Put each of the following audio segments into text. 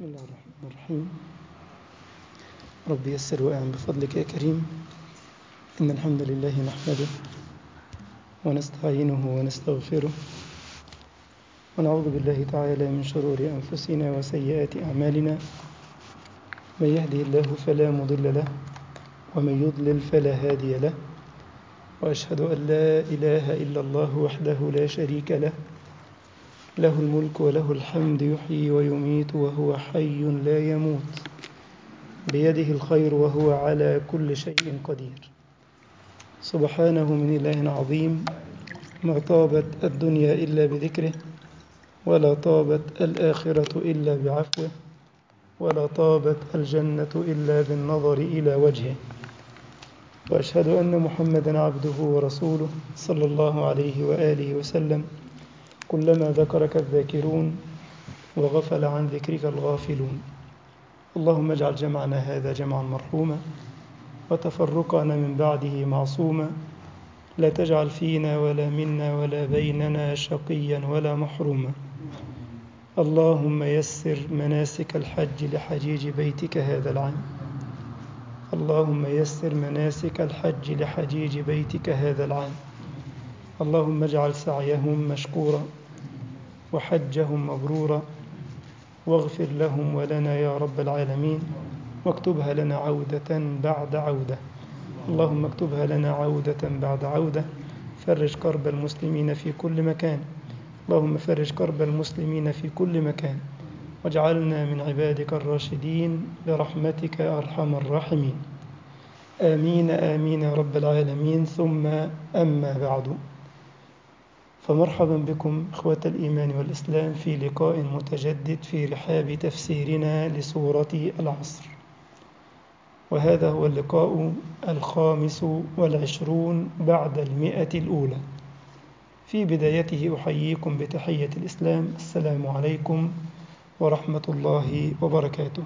بسم الله الرحمن الرحيم رب يسر وأعن بفضلك يا كريم إن الحمد لله نحمده ونستعينه ونستغفره ونعوذ بالله تعالى من شرور أنفسنا وسيئات أعمالنا من يهده الله فلا مضل له ومن يضلل فلا هادي له وأشهد أن لا إله إلا الله وحده لا شريك له له الملك وله الحمد يحيي ويميت وهو حي لا يموت بيده الخير وهو على كل شيء قدير سبحانه من إله عظيم ما طابت الدنيا إلا بذكره ولا طابت الآخرة إلا بعفوه ولا طابت الجنة إلا بالنظر إلى وجهه وأشهد أن محمدا عبده ورسوله صلى الله عليه وآله وسلم كلما ذكرك الذاكرون وغفل عن ذكرك الغافلون اللهم اجعل جمعنا هذا جمعا مرحوما وتفرقنا من بعده معصوما لا تجعل فينا ولا منا ولا بيننا شقيا ولا محروما اللهم يسر مناسك الحج لحجيج بيتك هذا العام اللهم يسر مناسك الحج لحجيج بيتك هذا العام اللهم اجعل سعيهم مشكورا وحجهم مبرورا واغفر لهم ولنا يا رب العالمين واكتبها لنا عودة بعد عودة اللهم اكتبها لنا عودة بعد عودة فرج كرب المسلمين في كل مكان اللهم فرج كرب المسلمين في كل مكان واجعلنا من عبادك الراشدين برحمتك يا أرحم الراحمين آمين آمين يا رب العالمين ثم أما بعد فمرحبا بكم إخوة الإيمان والإسلام في لقاء متجدد في رحاب تفسيرنا لسورة العصر وهذا هو اللقاء الخامس والعشرون بعد المئة الأولى في بدايته أحييكم بتحية الإسلام السلام عليكم ورحمة الله وبركاته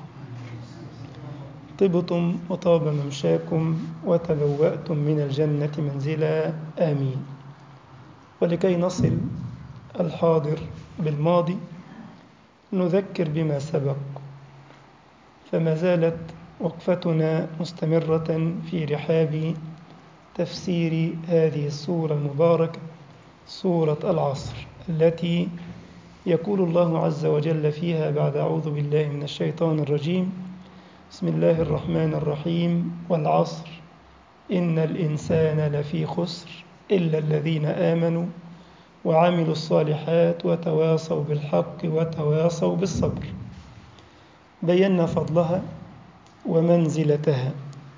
طبتم وطاب ممشاكم وتبوأتم من الجنة منزلا آمين ولكي نصل الحاضر بالماضي نذكر بما سبق فما زالت وقفتنا مستمرة في رحاب تفسير هذه السورة المباركة سورة العصر التي يقول الله عز وجل فيها بعد أعوذ بالله من الشيطان الرجيم بسم الله الرحمن الرحيم والعصر إن الإنسان لفي خسر إلا الذين آمنوا وعملوا الصالحات وتواصوا بالحق وتواصوا بالصبر بينا فضلها ومنزلتها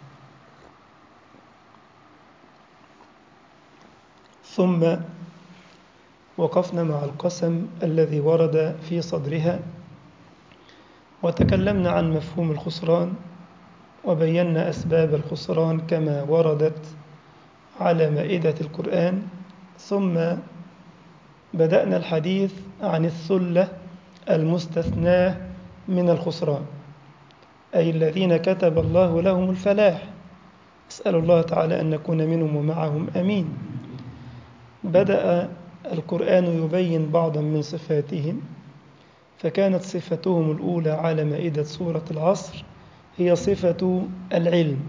ثم وقفنا مع القسم الذي ورد في صدرها وتكلمنا عن مفهوم الخسران وبينا أسباب الخسران كما وردت على مائدة القرآن ثم بدأنا الحديث عن الثلة المستثناة من الخسران أي الذين كتب الله لهم الفلاح أسأل الله تعالى أن نكون منهم ومعهم أمين بدأ القرآن يبين بعضا من صفاتهم فكانت صفتهم الأولى على مائدة سورة العصر هي صفة العلم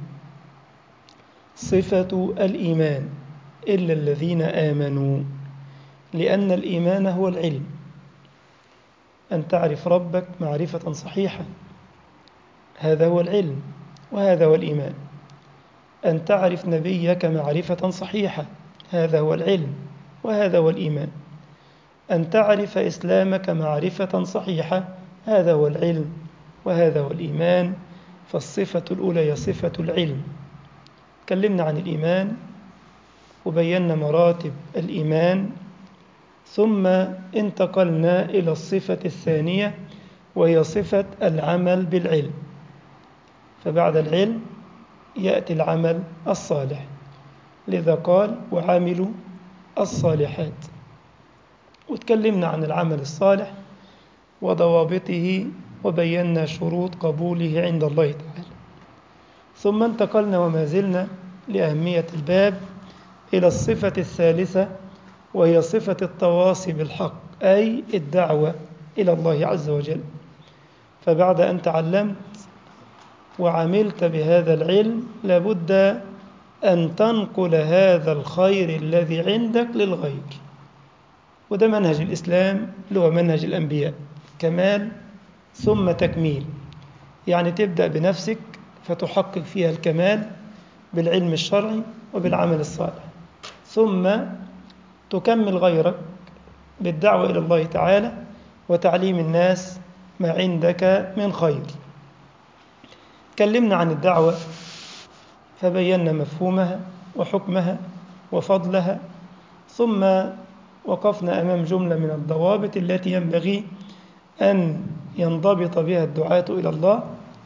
صفة الإيمان إلا الذين آمنوا لأن الإيمان هو العلم أن تعرف ربك معرفة صحيحة هذا هو العلم وهذا هو الإيمان أن تعرف نبيك معرفة صحيحة هذا هو العلم وهذا هو الإيمان أن تعرف إسلامك معرفة صحيحة هذا هو العلم وهذا هو الإيمان فالصفة الأولى هي صفة العلم تكلمنا عن الإيمان وبينا مراتب الإيمان ثم انتقلنا إلى الصفة الثانية وهي صفة العمل بالعلم فبعد العلم يأتي العمل الصالح لذا قال وعملوا الصالحات وتكلمنا عن العمل الصالح وضوابطه وبينا شروط قبوله عند الله تعالى ثم انتقلنا وما زلنا لأهمية الباب إلى الصفة الثالثة وهي صفة التواصي بالحق أي الدعوة إلى الله عز وجل فبعد أن تعلمت وعملت بهذا العلم لابد أن تنقل هذا الخير الذي عندك للغير وده منهج الإسلام اللي هو منهج الأنبياء كمال ثم تكميل يعني تبدأ بنفسك فتحقق فيها الكمال بالعلم الشرعي وبالعمل الصالح ثم تكمل غيرك بالدعوة إلى الله تعالى وتعليم الناس ما عندك من خير تكلمنا عن الدعوة فبينا مفهومها وحكمها وفضلها ثم وقفنا أمام جملة من الضوابط التي ينبغي أن ينضبط بها الدعاة إلى الله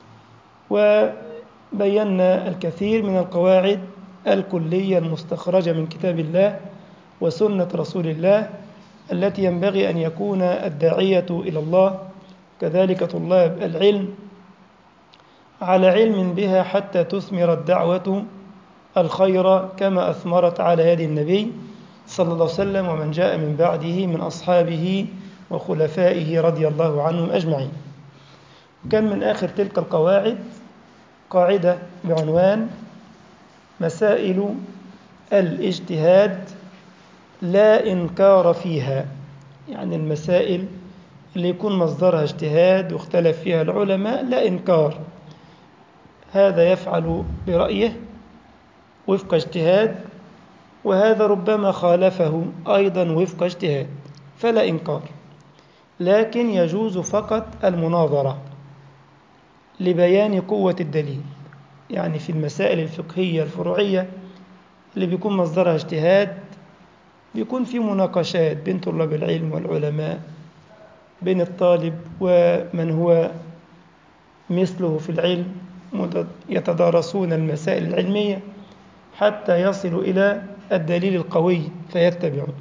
وبينا الكثير من القواعد الكلية المستخرجة من كتاب الله وسنة رسول الله التي ينبغي أن يكون الداعية إلى الله كذلك طلاب العلم على علم بها حتى تثمر الدعوة الخير كما أثمرت على يد النبي صلى الله عليه وسلم ومن جاء من بعده من أصحابه وخلفائه رضي الله عنهم أجمعين كان من آخر تلك القواعد قاعدة بعنوان مسائل الاجتهاد لا إنكار فيها يعني المسائل اللي يكون مصدرها اجتهاد واختلف فيها العلماء لا إنكار هذا يفعل برأيه وفق اجتهاد وهذا ربما خالفه أيضا وفق اجتهاد فلا إنكار لكن يجوز فقط المناظرة لبيان قوة الدليل يعني في المسائل الفقهية الفروعية اللي بيكون مصدرها اجتهاد بيكون في مناقشات بين طلاب العلم والعلماء بين الطالب ومن هو مثله في العلم يتدارسون المسائل العلمية حتى يصلوا إلى الدليل القوي فيتبعون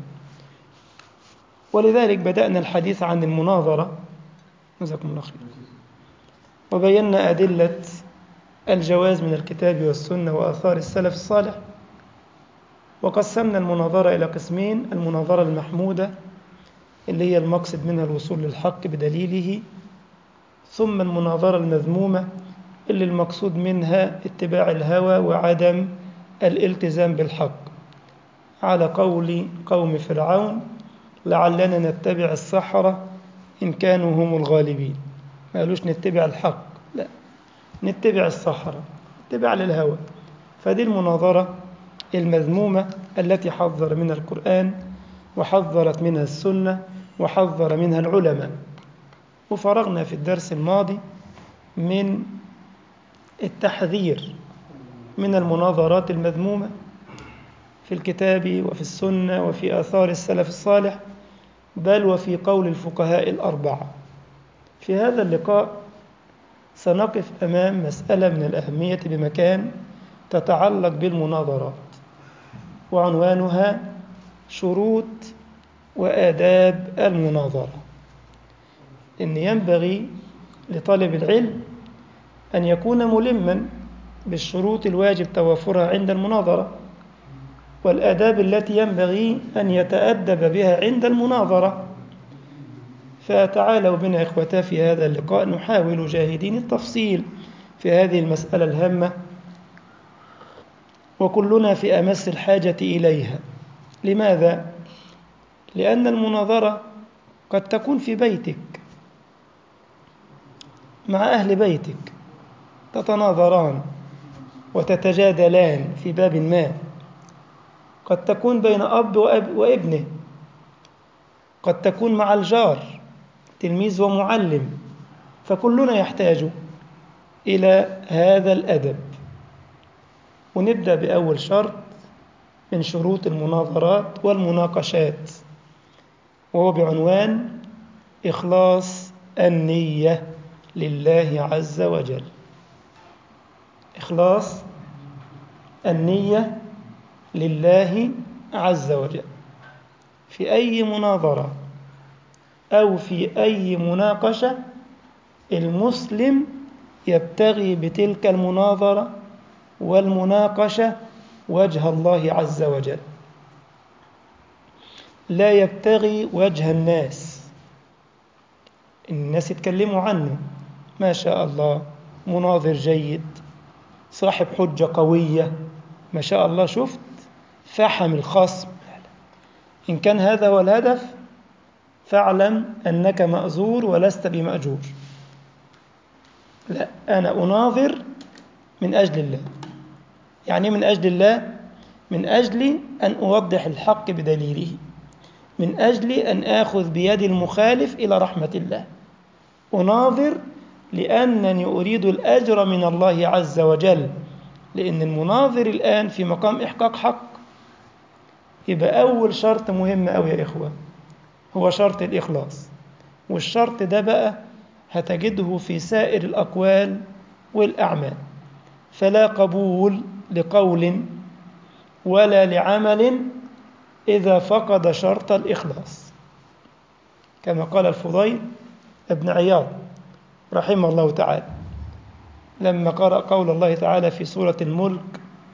ولذلك بدأنا الحديث عن المناظرة جزاكم الله خير وبينا أدلة الجواز من الكتاب والسنة وآثار السلف الصالح وقسمنا المناظرة إلى قسمين المناظرة المحمودة اللي هي المقصد منها الوصول للحق بدليله ثم المناظرة المذمومة اللي المقصود منها اتباع الهوى وعدم الالتزام بالحق على قول قوم فرعون لعلنا نتبع السحرة إن كانوا هم الغالبين ما قالوش نتبع الحق لا نتبع السحرة نتبع للهوى فدي المناظرة المذمومة التي حذر منها القرآن وحذرت منها السنة وحذر منها العلماء وفرغنا في الدرس الماضي من التحذير من المناظرات المذمومة في الكتاب وفي السنة وفي آثار السلف الصالح بل وفي قول الفقهاء الأربعة في هذا اللقاء سنقف أمام مسألة من الأهمية بمكان تتعلق بالمناظرات وعنوانها شروط وآداب المناظرة إن ينبغي لطالب العلم أن يكون ملما بالشروط الواجب توافرها عند المناظرة والآداب التي ينبغي أن يتأدب بها عند المناظرة فتعالوا بنا إخوتا في هذا اللقاء نحاول جاهدين التفصيل في هذه المسألة الهامة وكلنا في أمس الحاجة إليها لماذا؟ لأن المناظرة قد تكون في بيتك مع أهل بيتك تتناظران وتتجادلان في باب ما قد تكون بين أب وأب وابنه قد تكون مع الجار تلميذ ومعلم فكلنا يحتاج إلى هذا الأدب ونبدأ بأول شرط من شروط المناظرات والمناقشات وهو بعنوان إخلاص النية لله عز وجل إخلاص النية لله عز وجل في أي مناظرة أو في أي مناقشة المسلم يبتغي بتلك المناظرة والمناقشة وجه الله عز وجل لا يبتغي وجه الناس الناس يتكلموا عنه ما شاء الله مناظر جيد صاحب حجة قوية ما شاء الله شفت فحم الخصم إن كان هذا هو الهدف فاعلم أنك مأزور ولست بمأجور لا أنا أناظر من أجل الله يعني من أجل الله من أجل أن أوضح الحق بدليله من أجل أن آخذ بيد المخالف إلى رحمة الله أناظر لأنني أريد الأجر من الله عز وجل لأن المناظر الآن في مقام إحقاق حق يبقى أول شرط مهم أوي يا إخوة هو شرط الإخلاص والشرط ده بقى هتجده في سائر الأقوال والأعمال فلا قبول لقول ولا لعمل إذا فقد شرط الإخلاص كما قال الفضيل ابن عياض رحمه الله تعالى لما قرأ قول الله تعالى في سورة الملك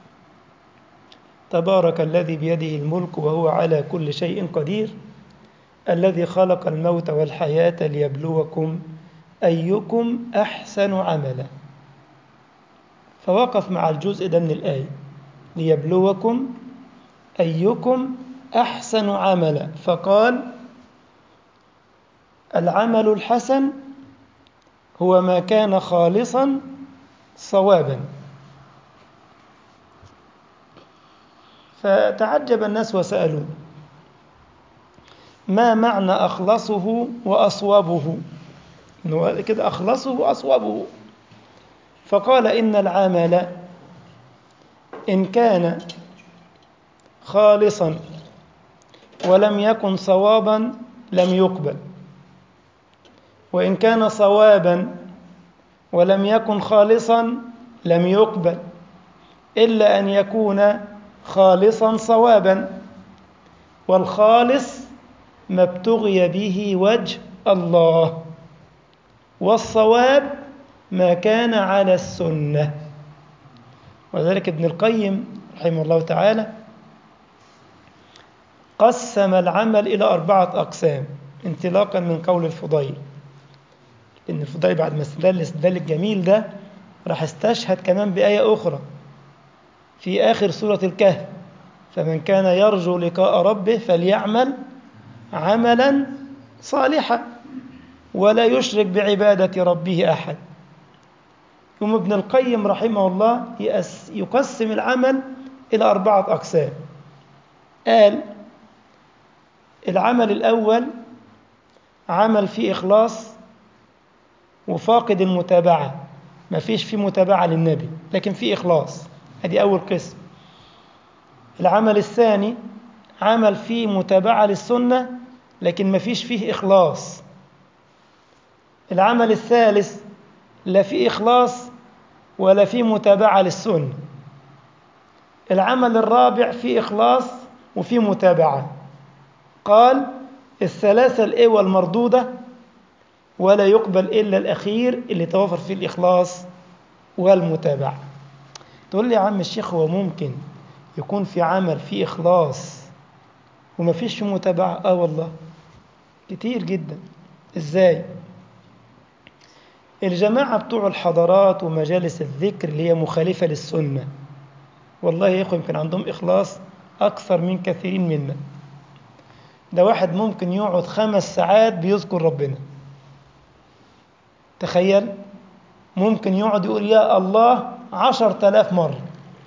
تبارك الذي بيده الملك وهو على كل شيء قدير الذي خلق الموت والحياة ليبلوكم أيكم أحسن عملا فوقف مع الجزء ده من الآية ليبلوكم أيكم أحسن عملا فقال العمل الحسن هو ما كان خالصا صوابا فتعجب الناس وسألوا ما معنى أخلصه وأصوبه إنه كده أخلصه وأصوبه فقال إن العمل إن كان خالصا ولم يكن صوابا لم يقبل وإن كان صوابا ولم يكن خالصا لم يقبل إلا أن يكون خالصا صوابا والخالص ما ابتغي به وجه الله والصواب ما كان على السنة وذلك ابن القيم رحمه الله تعالى قسم العمل إلى أربعة أقسام انطلاقا من قول الفضيل إن الفضيل بعد ما استدل الاستدلال الجميل ده راح استشهد كمان بآية أخرى في آخر سورة الكهف فمن كان يرجو لقاء ربه فليعمل عملا صالحا ولا يشرك بعبادة ربه أحد ثم ابن القيم رحمه الله يقسم العمل إلى أربعة أقسام قال العمل الأول عمل فيه إخلاص وفاقد المتابعة ما فيش فيه متابعة للنبي لكن فيه إخلاص هذه أول قسم العمل الثاني عمل فيه متابعة للسنة لكن ما فيش فيه إخلاص العمل الثالث لا فيه إخلاص ولا فيه متابعة للسنة العمل الرابع فيه إخلاص وفيه متابعة قال الثلاثة الإيوة المردودة ولا يقبل إلا الأخير اللي توفر فيه الإخلاص والمتابعة تقول لي يا عم الشيخ هو ممكن يكون في عمل فيه إخلاص وما فيش فيه متابعة آه والله كتير جدا إزاي الجماعة بتوع الحضارات ومجالس الذكر اللي هي مخالفة للسنة والله يا إخوة يمكن عندهم إخلاص أكثر من كثيرين منا ده واحد ممكن يقعد خمس ساعات بيذكر ربنا تخيل ممكن يقعد يقول يا الله عشر تلاف مرة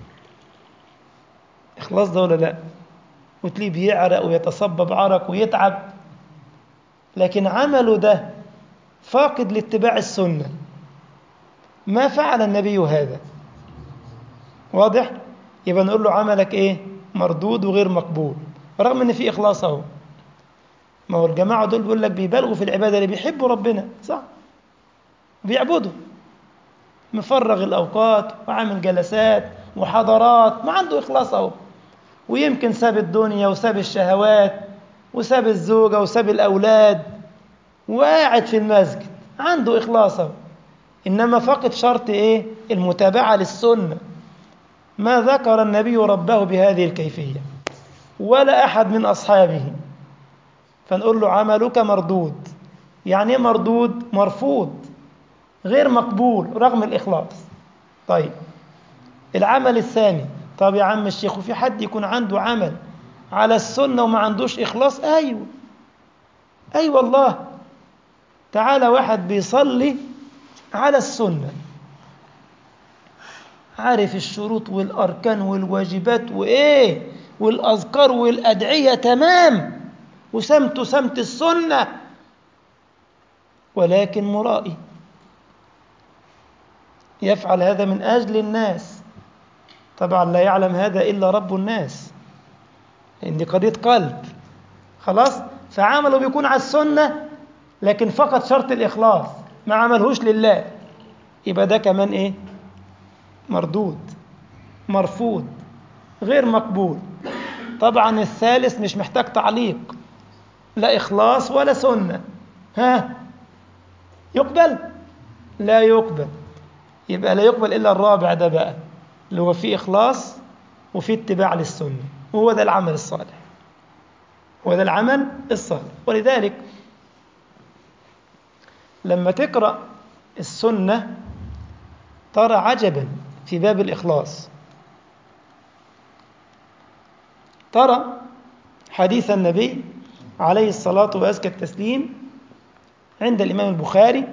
إخلاص ده ولا لا وتلاقيه بيعرق ويتصبب عرق ويتعب لكن عمله ده فاقد لاتباع السنة ما فعل النبي هذا واضح يبقى نقول له عملك ايه مردود وغير مقبول رغم ان في اخلاص اهو ما هو الجماعه دول بيقول لك بيبالغوا في العباده اللي بيحبوا ربنا صح بيعبدوا مفرغ الاوقات وعامل جلسات وحضارات ما عنده اخلاص اهو ويمكن ساب الدنيا وساب الشهوات وساب الزوجه وساب الاولاد وقاعد في المسجد عنده اخلاص اهو انما فقد شرط ايه المتابعه للسنه ما ذكر النبي ربه بهذه الكيفيه ولا احد من اصحابه فنقول له عملك مردود يعني ايه مردود مرفوض غير مقبول رغم الإخلاص طيب العمل الثاني طب يا عم الشيخ وفي حد يكون عنده عمل على السنة وما عندوش إخلاص أيوة أي أيوة والله تعالى واحد بيصلي على السنة عارف الشروط والأركان والواجبات وإيه والأذكار والأدعية تمام وسمت سمت السنة ولكن مرائي يفعل هذا من أجل الناس طبعا لا يعلم هذا إلا رب الناس إن دي قضية قلب خلاص فعمله بيكون على السنة لكن فقط شرط الإخلاص ما عملهوش لله يبقى ده كمان إيه مردود مرفوض غير مقبول طبعا الثالث مش محتاج تعليق لا إخلاص ولا سنة ها يقبل لا يقبل يبقى لا يقبل إلا الرابع ده بقى اللي هو فيه إخلاص وفيه اتباع للسنة وهو ده العمل الصالح هو ده العمل الصالح ولذلك لما تقرأ السنة ترى عجبا في باب الإخلاص ترى حديث النبي عليه الصلاة وأزكى التسليم عند الإمام البخاري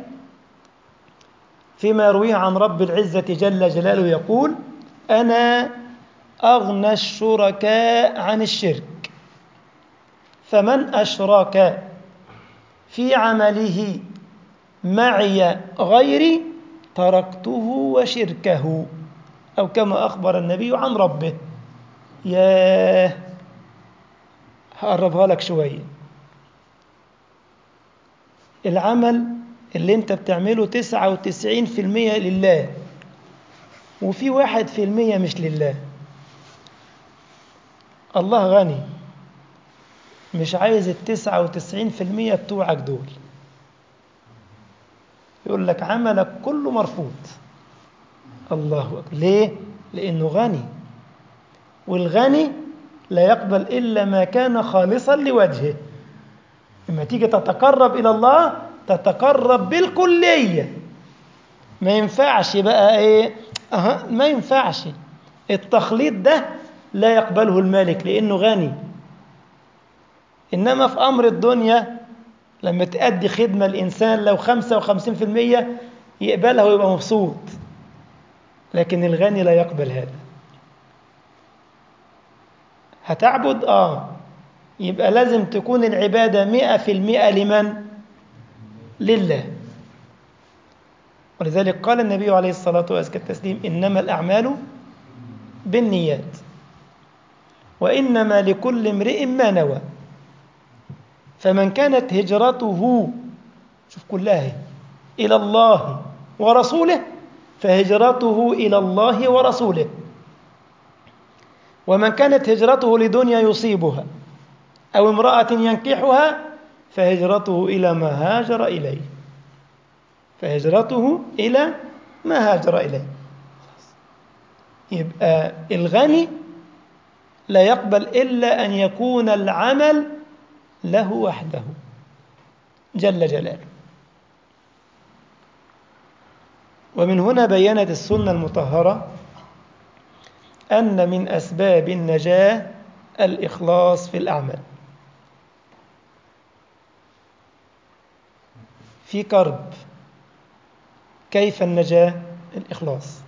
فيما يرويه عن رب العزة جل جلاله يقول أنا أغنى الشركاء عن الشرك فمن أشرك في عمله معي غيري تركته وشركه أو كما أخبر النبي عن ربه ياه هقربها لك شوية العمل اللي انت بتعمله تسعة وتسعين في المية لله وفي واحد في المية مش لله الله غني مش عايز التسعة وتسعين في المية بتوعك دول يقول لك عملك كله مرفوض الله أكبر ليه؟ لأنه غني والغني لا يقبل إلا ما كان خالصا لوجهه لما تيجي تتقرب إلى الله تتقرب بالكلية ما ينفعش بقى إيه أه ما ينفعش التخليط ده لا يقبله المالك لأنه غني إنما في أمر الدنيا لما تأدي خدمة الإنسان لو خمسة وخمسين في المية يقبلها ويبقى مبسوط لكن الغني لا يقبل هذا هتعبد آه يبقى لازم تكون العبادة مئة في المئة لمن؟ لله ولذلك قال النبي عليه الصلاة والتسليم إنما الأعمال بالنيات وإنما لكل امرئ ما نوى فمن كانت هجرته شوف كلها إلى الله ورسوله فهجرته إلى الله ورسوله ومن كانت هجرته لدنيا يصيبها أو امرأة ينكحها فهجرته إلى ما هاجر إليه فهجرته إلى ما هاجر إليه يبقى الغني لا يقبل إلا أن يكون العمل له وحده جل جلاله ومن هنا بينت السنة المطهرة أن من أسباب النجاة الإخلاص في الأعمال في كرب كيف النجاة الإخلاص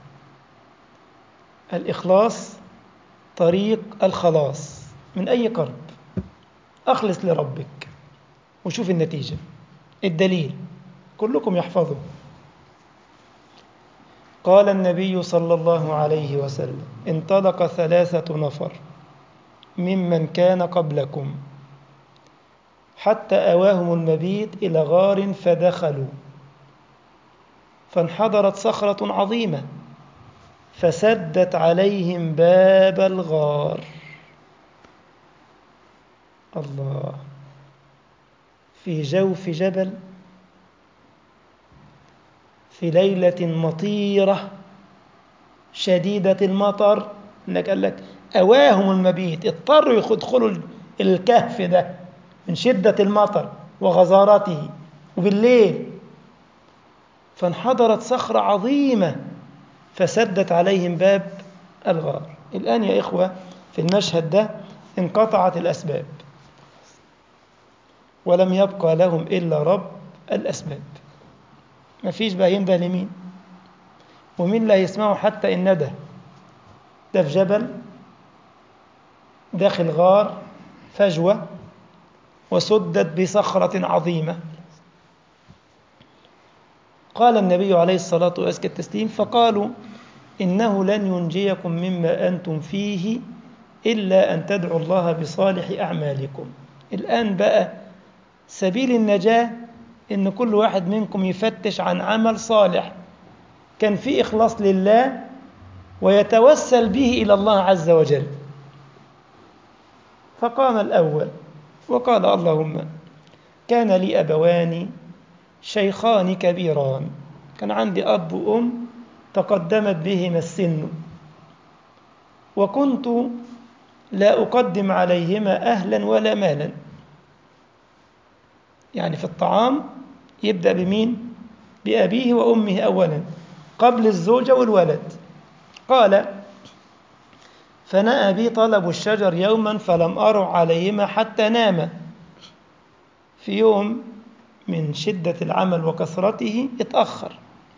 الإخلاص طريق الخلاص من أي كرب أخلص لربك وشوف النتيجة الدليل كلكم يحفظه قال النبي صلى الله عليه وسلم انطلق ثلاثة نفر ممن كان قبلكم حتى أواهم المبيت إلى غار فدخلوا فانحدرت صخرة عظيمة فسدت عليهم باب الغار الله في جوف جبل في ليلة مطيرة شديدة المطر انك قال لك أواهم المبيت اضطروا يدخلوا الكهف ده من شدة المطر وغزارته وبالليل فانحدرت صخرة عظيمة فسدت عليهم باب الغار الآن يا إخوة في المشهد ده انقطعت الأسباب ولم يبقى لهم إلا رب الأسباب ما فيش بقى ينده لمين ومين لا يسمعه حتى إن ندى ده في جبل داخل غار فجوة وسدت بصخرة عظيمة قال النبي عليه الصلاة وأزكى التسليم فقالوا إنه لن ينجيكم مما أنتم فيه إلا أن تدعوا الله بصالح أعمالكم الآن بقى سبيل النجاة إن كل واحد منكم يفتش عن عمل صالح كان فيه إخلاص لله ويتوسل به إلى الله عز وجل فقام الأول وقال اللهم كان لي أبوان شيخان كبيران كان عندي أب وأم تقدمت بهما السن وكنت لا أقدم عليهما أهلا ولا مالا يعني في الطعام يبدأ بمين؟ بأبيه وأمه أولا قبل الزوجة والولد قال فنأى بي طلب الشجر يوما فلم أرع عليهما حتى ناما في يوم من شدة العمل وكثرته اتأخر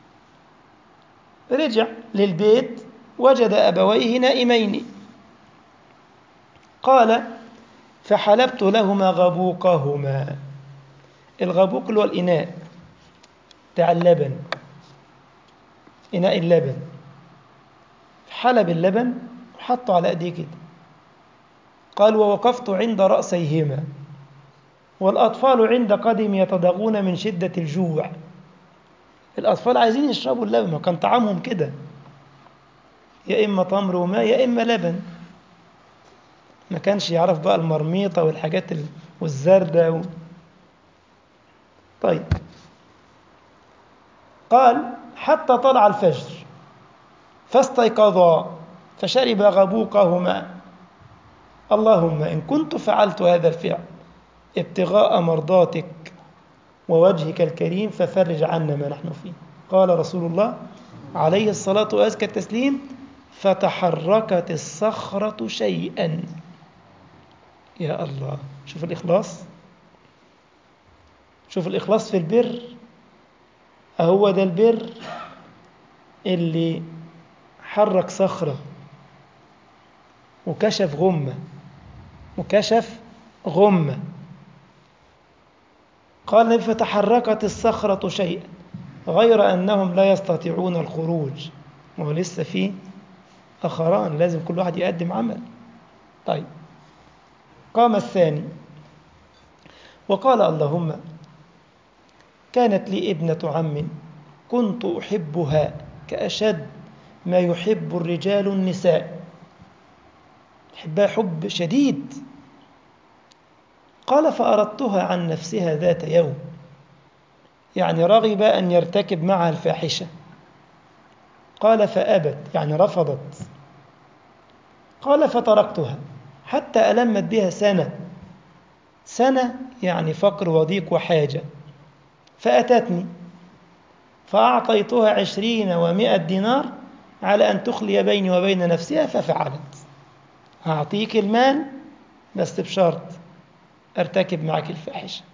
رجع للبيت وجد أبويه نائمين قال فحلبت لهما غبوقهما الغبوق اللي هو الإناء بتاع اللبن إناء اللبن حلب اللبن وحطه على أيديه كده قال ووقفت عند رأسيهما والأطفال عند قدم يتضاغون من شدة الجوع الأطفال عايزين يشربوا اللبن وكان طعامهم كده يا إما تمر وماء يا إما لبن ما كانش يعرف بقى المرميطة والحاجات والزردة و... طيب قال حتى طلع الفجر فاستيقظا فشرب غبوقهما اللهم إن كنت فعلت هذا الفعل ابتغاء مرضاتك ووجهك الكريم ففرج عنا ما نحن فيه قال رسول الله عليه الصلاة وأزكى التسليم فتحركت الصخرة شيئا يا الله شوف الإخلاص شوف الإخلاص في البر أهو ده البر اللي حرك صخرة وكشف غمة وكشف غمة قال فتحركت الصخرة شيئا غير أنهم لا يستطيعون الخروج وهو لسه في آخران لازم كل واحد يقدم عمل طيب قام الثاني وقال اللهم كانت لي ابنة عم كنت أحبها كأشد ما يحب الرجال النساء يحبها حب شديد قال فأردتها عن نفسها ذات يوم يعني رغب أن يرتكب معها الفاحشة قال فأبت يعني رفضت قال فتركتها حتى ألمت بها سنة سنة يعني فقر وضيق وحاجة فأتتني فأعطيتها عشرين ومائة دينار على أن تخلي بيني وبين نفسها ففعلت هعطيك المال بس بشرط أرتكب معك الفاحشة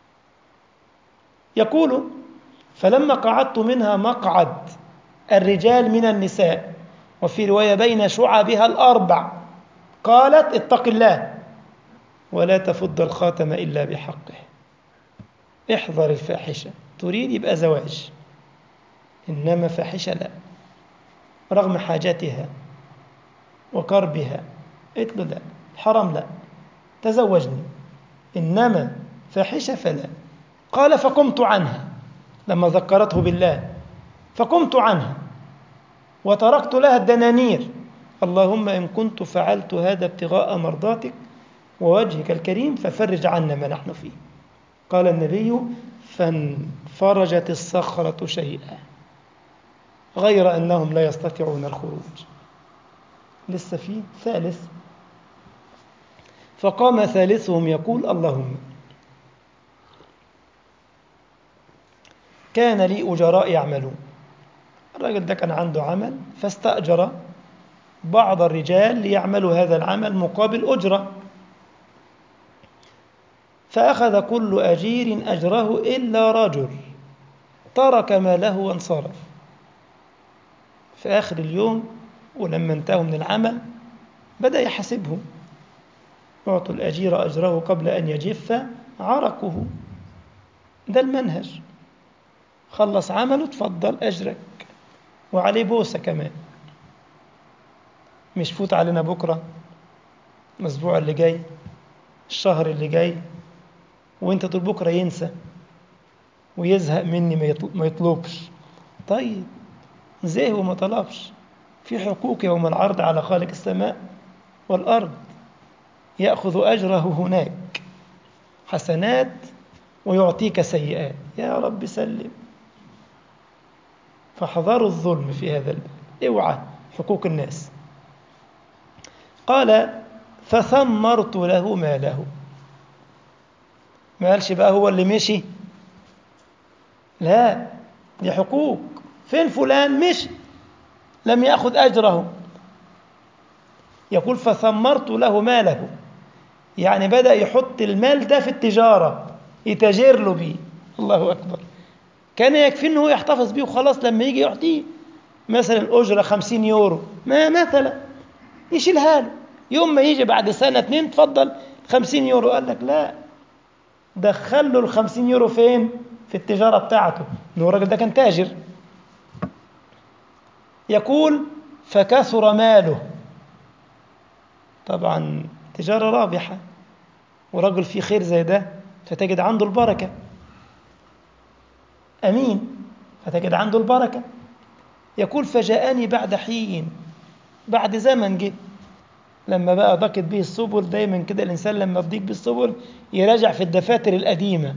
يقول فلما قعدت منها مقعد الرجال من النساء وفي رواية بين شعبها الأربع قالت اتق الله ولا تفض الخاتم إلا بحقه احذر الفاحشة تريد يبقى زواج إنما فاحشة لا رغم حاجتها وكربها قلت له لا حرام لا تزوجني إنما فاحشة فلا قال فقمت عنها لما ذكرته بالله فقمت عنها وتركت لها الدنانير اللهم إن كنت فعلت هذا ابتغاء مرضاتك ووجهك الكريم ففرج عنا ما نحن فيه قال النبي فانفرجت الصخرة شيئا غير أنهم لا يستطيعون الخروج لسه في ثالث فقام ثالثهم يقول اللهم كان لي أجراء يعملون الراجل ده كان عنده عمل فاستأجر بعض الرجال ليعملوا هذا العمل مقابل أجرة فأخذ كل أجير أجره إلا رجل ترك ماله وانصرف في آخر اليوم ولما انتهوا من العمل بدأ يحاسبهم يعطوا الأجير أجره قبل أن يجف عرقه ده المنهج خلص عمله تفضل أجرك وعليه بوسة كمان مش فوت علينا بكرة الأسبوع اللي جاي الشهر اللي جاي وانت طول بكرة ينسى ويزهق مني ما يطلبش طيب زيه وما طلبش في حقوق يوم العرض على خالق السماء والأرض يأخذ أجره هناك حسنات ويعطيك سيئات يا رب سلم فحذروا الظلم في هذا الباب اوعى حقوق الناس قال فثمرت له ماله ما قالش بقى هو اللي مشي لا دي حقوق فين فلان مشي لم يأخذ أجره يقول فثمرت له ماله يعني بدأ يحط المال ده في التجارة يتاجر له بيه الله أكبر كان يكفي أنه يحتفظ بيه وخلاص لما يجي يعطيه مثلا الأجرة خمسين يورو ما مثلا يشيلها له يوم ما يجي بعد سنة اتنين تفضل خمسين يورو قال لك لا دخل له الخمسين يورو فين في التجارة بتاعته إنه الراجل ده كان تاجر يقول فكثر ماله طبعا تجارة رابحة ورجل فيه خير زي ده فتجد عنده البركة أمين فتجد عنده البركة يقول فجاءني بعد حين بعد زمن جه لما بقى ضاقت به السبل دايما كده الإنسان لما تضيق به السبل يراجع في الدفاتر القديمة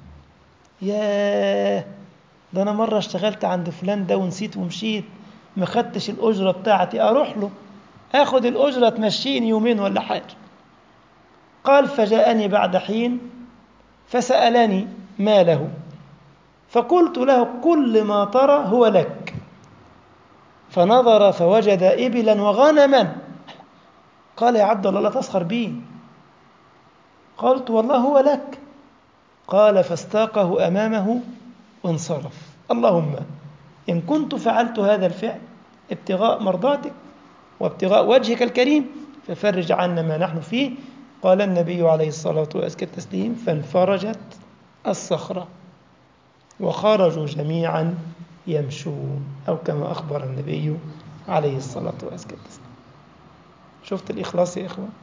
ياه ده أنا مرة اشتغلت عند فلان ده ونسيت ومشيت ما خدتش الأجرة بتاعتي أروح له آخد الأجرة تمشيني يومين ولا حاجة قال فجاءني بعد حين فسألني ما له فقلت له كل ما ترى هو لك فنظر فوجد إبلا وغنما قال يا عبد الله لا تسخر بي قلت والله هو لك قال فاستاقه أمامه وانصرف اللهم إن كنت فعلت هذا الفعل ابتغاء مرضاتك وابتغاء وجهك الكريم ففرج عنا ما نحن فيه قال النبي عليه الصلاة وأزكى التسليم فانفرجت الصخرة وخرجوا جميعا يمشون أو كما أخبر النبي عليه الصلاة وأزكى التسليم شفت الإخلاص يا إخوان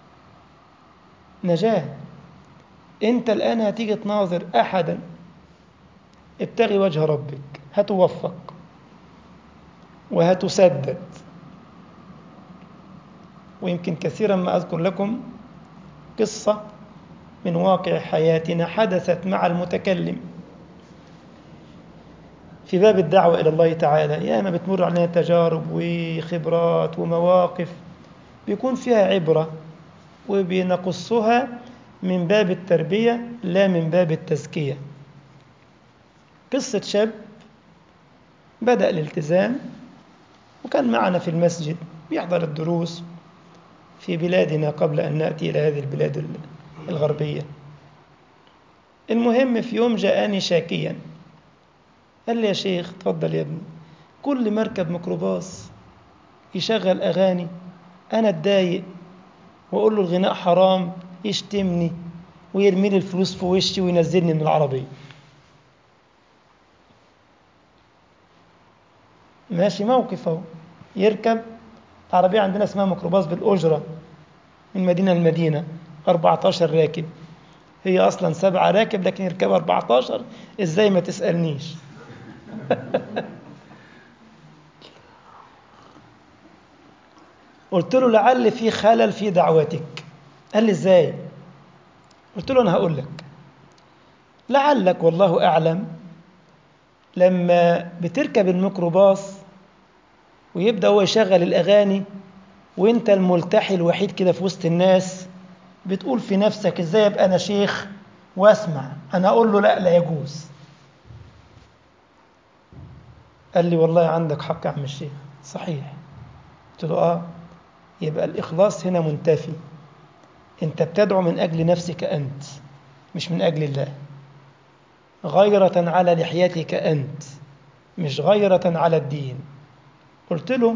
نجاة أنت الآن هتيجي تناظر أحدا ابتغي وجه ربك هتوفق وهتسدد ويمكن كثيرا ما أذكر لكم قصة من واقع حياتنا حدثت مع المتكلم في باب الدعوة إلى الله تعالى ياما بتمر علينا تجارب وخبرات ومواقف بيكون فيها عبرة وبنقصها من باب التربية لا من باب التزكية قصة شاب بدأ الالتزام وكان معنا في المسجد بيحضر الدروس في بلادنا قبل أن نأتي إلى هذه البلاد الغربية المهم في يوم جاءني شاكيا قال لي يا شيخ تفضل يا ابني كل مركب ميكروباص يشغل أغاني أنا أتضايق وأقول له الغناء حرام يشتمني ويرمي لي الفلوس في وشي وينزلني من العربية ماشي موقف اهو يركب عربية عندنا اسمها ميكروباص بالأجرة من مدينة لمدينة 14 راكب هي أصلا سبعة راكب لكن يركب 14 إزاي ما تسألنيش قلت له لعل في خلل في دعوتك قال لي ازاي قلت له انا هقول لك لعلك والله اعلم لما بتركب الميكروباص ويبدا هو يشغل الاغاني وانت الملتحي الوحيد كده في وسط الناس بتقول في نفسك ازاي ابقى انا شيخ واسمع انا اقول له لا لا يجوز قال لي والله عندك حق يا عم الشيخ صحيح قلت له اه يبقى الإخلاص هنا منتفي أنت بتدعو من أجل نفسك أنت مش من أجل الله غيرة على لحيتك أنت مش غيرة على الدين قلت له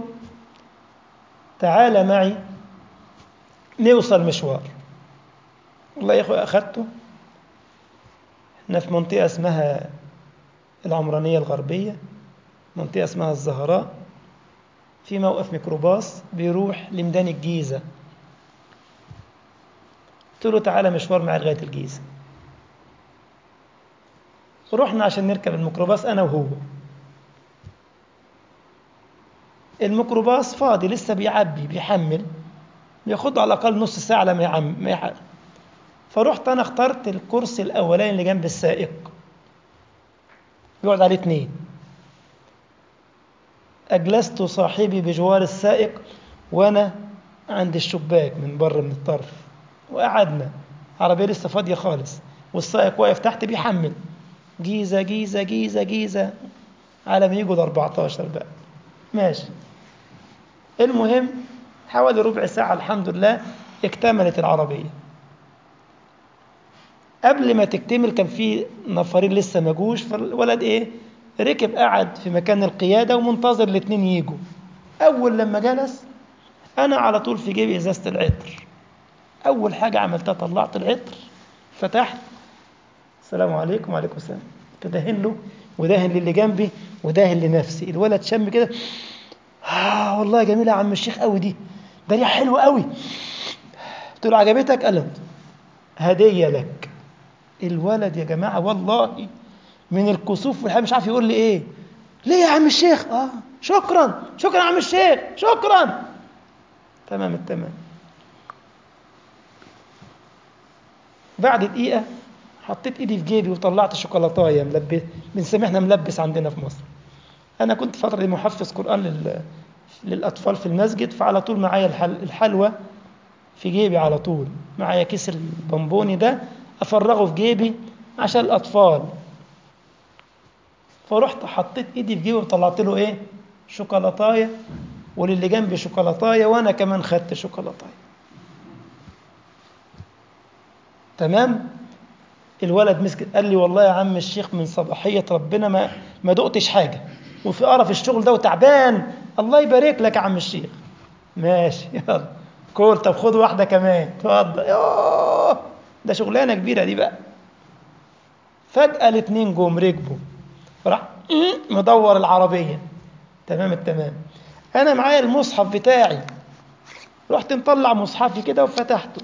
تعال معي نوصل مشوار والله يا أخوة أخذته احنا في منطقة اسمها العمرانية الغربية منطقة اسمها الزهراء في موقف ميكروباص بيروح لميدان الجيزة قلت له تعالى مشوار معي لغاية الجيزة رحنا عشان نركب الميكروباص أنا وهو الميكروباص فاضي لسه بيعبي بيحمل بياخد على الأقل نص ساعة لما يعم ما يحق. فرحت أنا اخترت الكرسي الأولاني اللي جنب السائق يقعد عليه اتنين أجلست صاحبي بجوار السائق وأنا عند الشباك من بره من الطرف وقعدنا عربية لسه فاضية خالص والسائق واقف تحت بيحمل جيزة جيزة جيزة جيزة على ما يجوا ال 14 بقى ماشي المهم حوالي ربع ساعة الحمد لله اكتملت العربية قبل ما تكتمل كان في نفرين لسه ما جوش فالولد ايه ركب قعد في مكان القيادة ومنتظر الاتنين يجوا أول لما جلس أنا على طول في جيبي إزازة العطر أول حاجة عملتها طلعت العطر فتحت السلام عليكم وعليكم السلام تدهن له ودهن للي جنبي ودهن لنفسي الولد شم كده آه والله جميلة يا عم الشيخ قوي دي ده ريحة حلوة قوي قلت له عجبتك قال له هدية لك الولد يا جماعة والله من الكسوف والحاجة مش عارف يقول لي ايه ليه يا عم الشيخ اه شكرا شكرا يا عم الشيخ شكرا تمام التمام بعد دقيقة حطيت ايدي في جيبي وطلعت شوكولاتايه ملبس بنسميها احنا ملبس عندنا في مصر انا كنت فتره دي محفظ قران لل... للاطفال في المسجد فعلى طول معايا الحل... الحلوى في جيبي على طول معايا كيس البونبوني ده افرغه في جيبي عشان الاطفال فرحت حطيت ايدي في جيبي وطلعت له ايه شوكولاتايه وللي جنبي شوكولاتايه وانا كمان خدت شوكولاتايه تمام الولد مسك قال لي والله يا عم الشيخ من صباحية ربنا ما ما دقتش حاجة وفي قرف الشغل ده وتعبان الله يبارك لك يا عم الشيخ ماشي يلا كل طب خد واحدة كمان اتفضل يوه ده شغلانة كبيرة دي بقى فجأة الاتنين جم ركبوا راح مدور العربية تمام التمام أنا معايا المصحف بتاعي رحت مطلع مصحفي كده وفتحته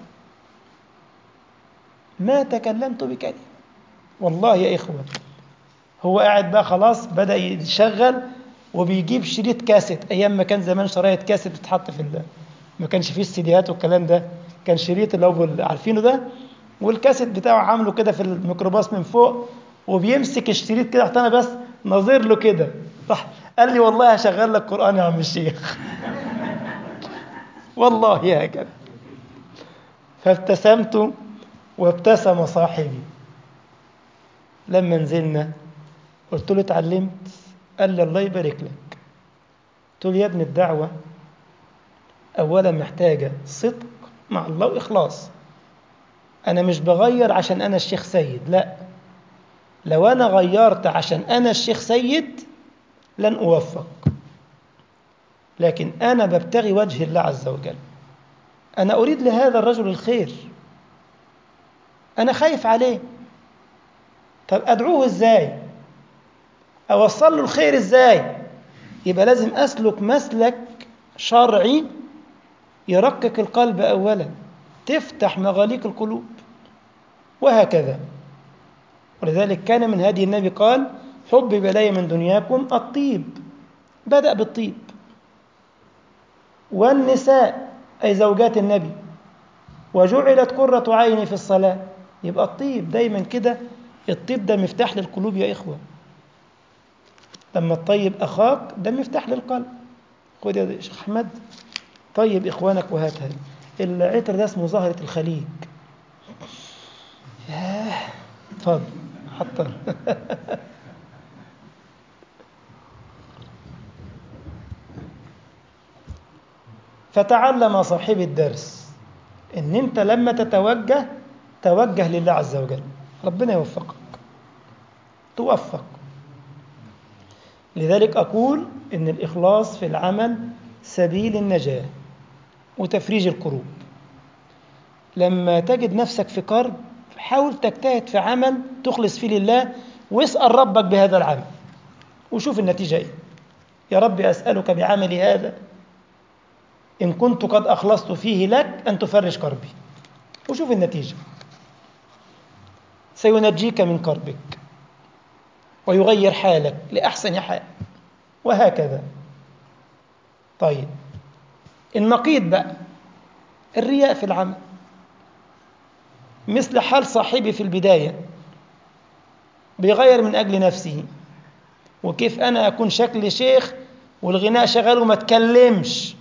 ما تكلمت بكلمة والله يا إخوة هو قاعد بقى خلاص بدأ يشغل وبيجيب شريط كاسيت أيام ما كان زمان شرايط كاسيت بتتحط في الله ما كانش فيه السيديات والكلام ده كان شريط اللي هو عارفينه ده والكاسيت بتاعه عامله كده في الميكروباص من فوق وبيمسك الشريط كده انا بس ناظر له كده راح قال لي والله هشغل لك قرآن يا عم الشيخ والله يا كده فابتسمت وابتسم صاحبي لما نزلنا قلت له اتعلمت قال لي الله يبارك لك قلت له يا ابن الدعوة أولا محتاجة صدق مع الله وإخلاص أنا مش بغير عشان أنا الشيخ سيد لا لو أنا غيرت عشان أنا الشيخ سيد لن أوفق لكن أنا ببتغي وجه الله عز وجل أنا أريد لهذا الرجل الخير أنا خايف عليه طب أدعوه إزاي أوصل له الخير إزاي يبقى لازم أسلك مسلك شرعي يرقق القلب أولا تفتح مغاليق القلوب وهكذا ولذلك كان من هدي النبي قال حبب إلي من دنياكم الطيب بدأ بالطيب والنساء أي زوجات النبي وجعلت قرة عيني في الصلاة يبقى الطيب دايما كده الطيب ده مفتاح للقلوب يا إخوة لما تطيب أخاك ده مفتاح للقلب خد يا شيخ أحمد طيب إخوانك وهات هذا العطر ده اسمه زهرة الخليج ياه اتفضل حطر فتعلم صاحب الدرس ان انت لما تتوجه توجه لله عز وجل ربنا يوفقك توفق لذلك أقول إن الإخلاص في العمل سبيل النجاة وتفريج الكروب لما تجد نفسك في كرب حاول تجتهد في عمل تخلص فيه لله واسأل ربك بهذا العمل وشوف النتيجة إيه يا رب أسألك بعملي هذا إن كنت قد أخلصت فيه لك أن تفرج كربي وشوف النتيجة سينجيك من كربك ويغير حالك لأحسن حال وهكذا طيب النقيض بقى الرياء في العمل مثل حال صاحبي في البداية بيغير من أجل نفسه وكيف أنا أكون شكلي شيخ والغناء شغال وما تكلمش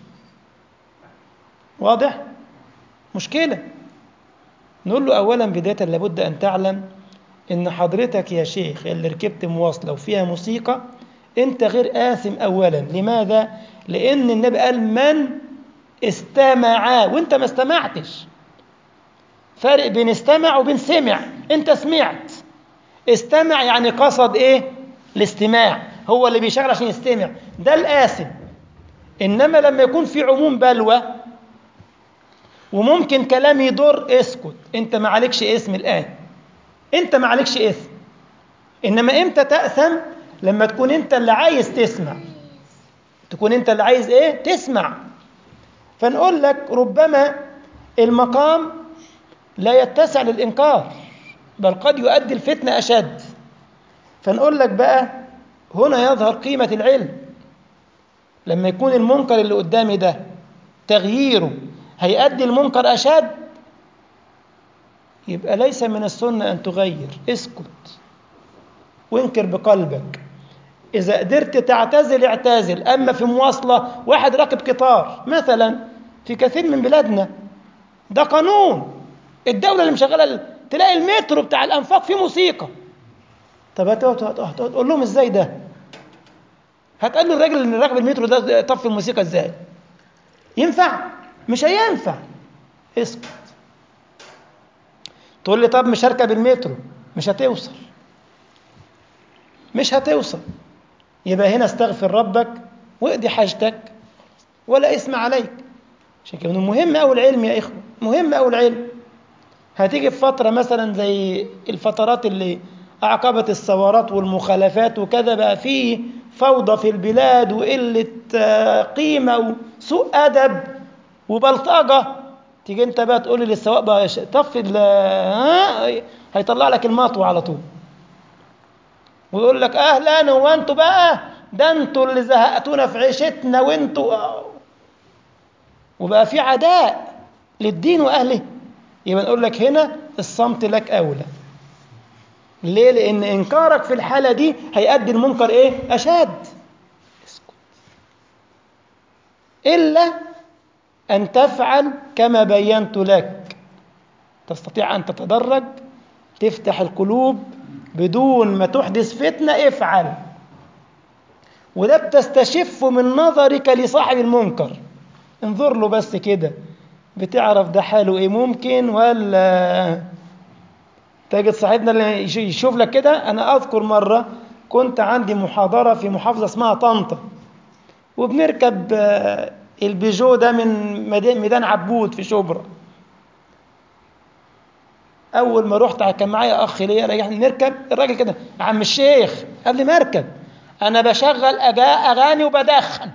واضح؟ مشكلة نقول له أولا بداية لابد أن تعلم إن حضرتك يا شيخ اللي ركبت مواصلة وفيها موسيقى أنت غير آثم أولا لماذا؟ لأن النبي قال من استمع وأنت ما استمعتش فرق بين استمع وبين سمع أنت سمعت استمع يعني قصد إيه؟ الاستماع هو اللي بيشغل عشان يستمع ده الآثم إنما لما يكون في عموم بلوى وممكن كلام يضر اسكت انت ما عليكش اسم الآن انت ما عليكش اسم انما امتى تأثم لما تكون انت اللي عايز تسمع تكون انت اللي عايز ايه تسمع فنقول لك ربما المقام لا يتسع للإنكار بل قد يؤدي الفتنة أشد فنقول لك بقى هنا يظهر قيمة العلم لما يكون المنكر اللي قدامي ده تغييره هيؤدي المنكر أشد يبقى ليس من السنة أن تغير اسكت وانكر بقلبك إذا قدرت تعتزل اعتزل أما في مواصلة واحد راكب قطار مثلا في كثير من بلادنا ده قانون الدولة اللي مشغلة تلاقي المترو بتاع الأنفاق فيه موسيقى طب هتقول لهم ازاي ده هتقول له الراجل ان راكب المترو ده طفي الموسيقى ازاي ينفع مش هينفع اسكت تقول لي طب مش هركب المترو مش هتوصل مش هتوصل يبقى هنا استغفر ربك واقضي حاجتك ولا اسم عليك عشان كده مهم قوي العلم يا اخوه مهم قوي العلم هتيجي في فتره مثلا زي الفترات اللي اعقبت الثورات والمخالفات وكذا بقى فيه فوضى في البلاد وقله قيمه وسوء ادب وبلطجه تيجي انت بقى تقول لي للسواق بقى طفي ها هيطلع لك المطوه على طول ويقول لك اهلا هو انتوا بقى ده انتوا اللي زهقتونا في عيشتنا وانتوا وبقى في عداء للدين واهله يبقى نقول لك هنا الصمت لك اولى ليه لان انكارك في الحاله دي هيؤدي المنكر ايه اشد اسكت الا ان تفعل كما بينت لك تستطيع ان تتدرج تفتح القلوب بدون ما تحدث فتنه افعل وده بتستشف من نظرك لصاحب المنكر انظر له بس كده بتعرف ده حاله ايه ممكن ولا تجد صاحبنا اللي يشوف لك كده انا اذكر مره كنت عندي محاضره في محافظه اسمها طنطا وبنركب البيجو ده من ميدان عبود في شبرا اول ما رحت كان معايا اخ ليا رايح نركب الراجل كده يا عم الشيخ قبل ما اركب انا بشغل اغاني وبدخن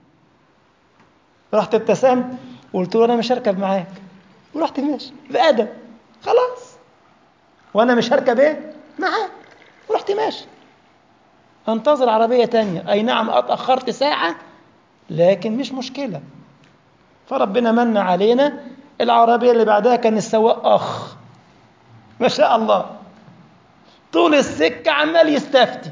رحت ابتسمت وقلت له انا مش هركب معاك ورحت ماشي بادب خلاص وانا مش هركب ايه معاك ورحت ماشي انتظر عربيه تانية اي نعم اتاخرت ساعه لكن مش مشكله فربنا من علينا العربيه اللي بعدها كان السواق اخ ما شاء الله طول السكه عمال يستفتي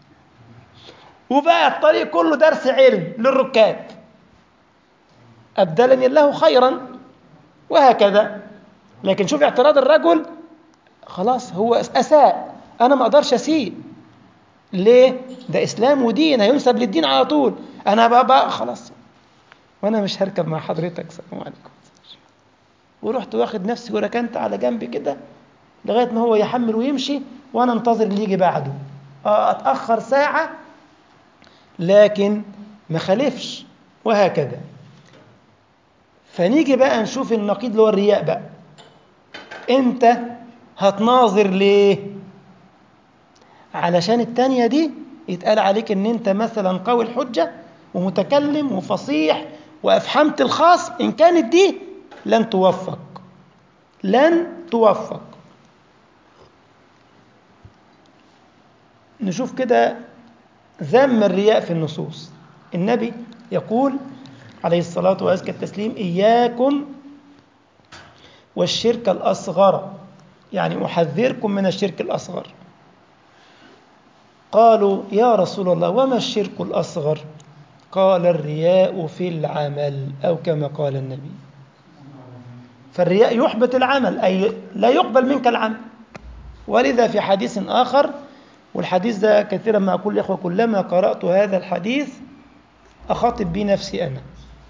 وبقى الطريق كله درس علم للركاب أبدلني الله خيرا وهكذا لكن شوف اعتراض الرجل خلاص هو أساء أنا ما أقدرش أسيء ليه؟ ده إسلام ودين هينسب للدين على طول أنا بقى, بقى خلاص وانا مش هركب مع حضرتك السلام عليكم ورحت واخد نفسي وركنت على جنب كده لغايه ما هو يحمل ويمشي وانا انتظر اللي يجي بعده اه اتاخر ساعه لكن ما خالفش وهكذا فنيجي بقى نشوف النقيض اللي هو الرياء بقى انت هتناظر ليه علشان التانية دي يتقال عليك ان انت مثلا قوي الحجة ومتكلم وفصيح وافحمت الخاص ان كانت دي لن توفق لن توفق نشوف كده ذم الرياء في النصوص النبي يقول عليه الصلاة وأزكى التسليم إياكم والشرك الأصغر يعني أحذركم من الشرك الأصغر قالوا يا رسول الله وما الشرك الأصغر قال الرياء في العمل أو كما قال النبي فالرياء يحبط العمل أي لا يقبل منك العمل ولذا في حديث آخر والحديث ده كثيرا ما أقول الإخوة كلما قرأت هذا الحديث أخاطب به نفسي أنا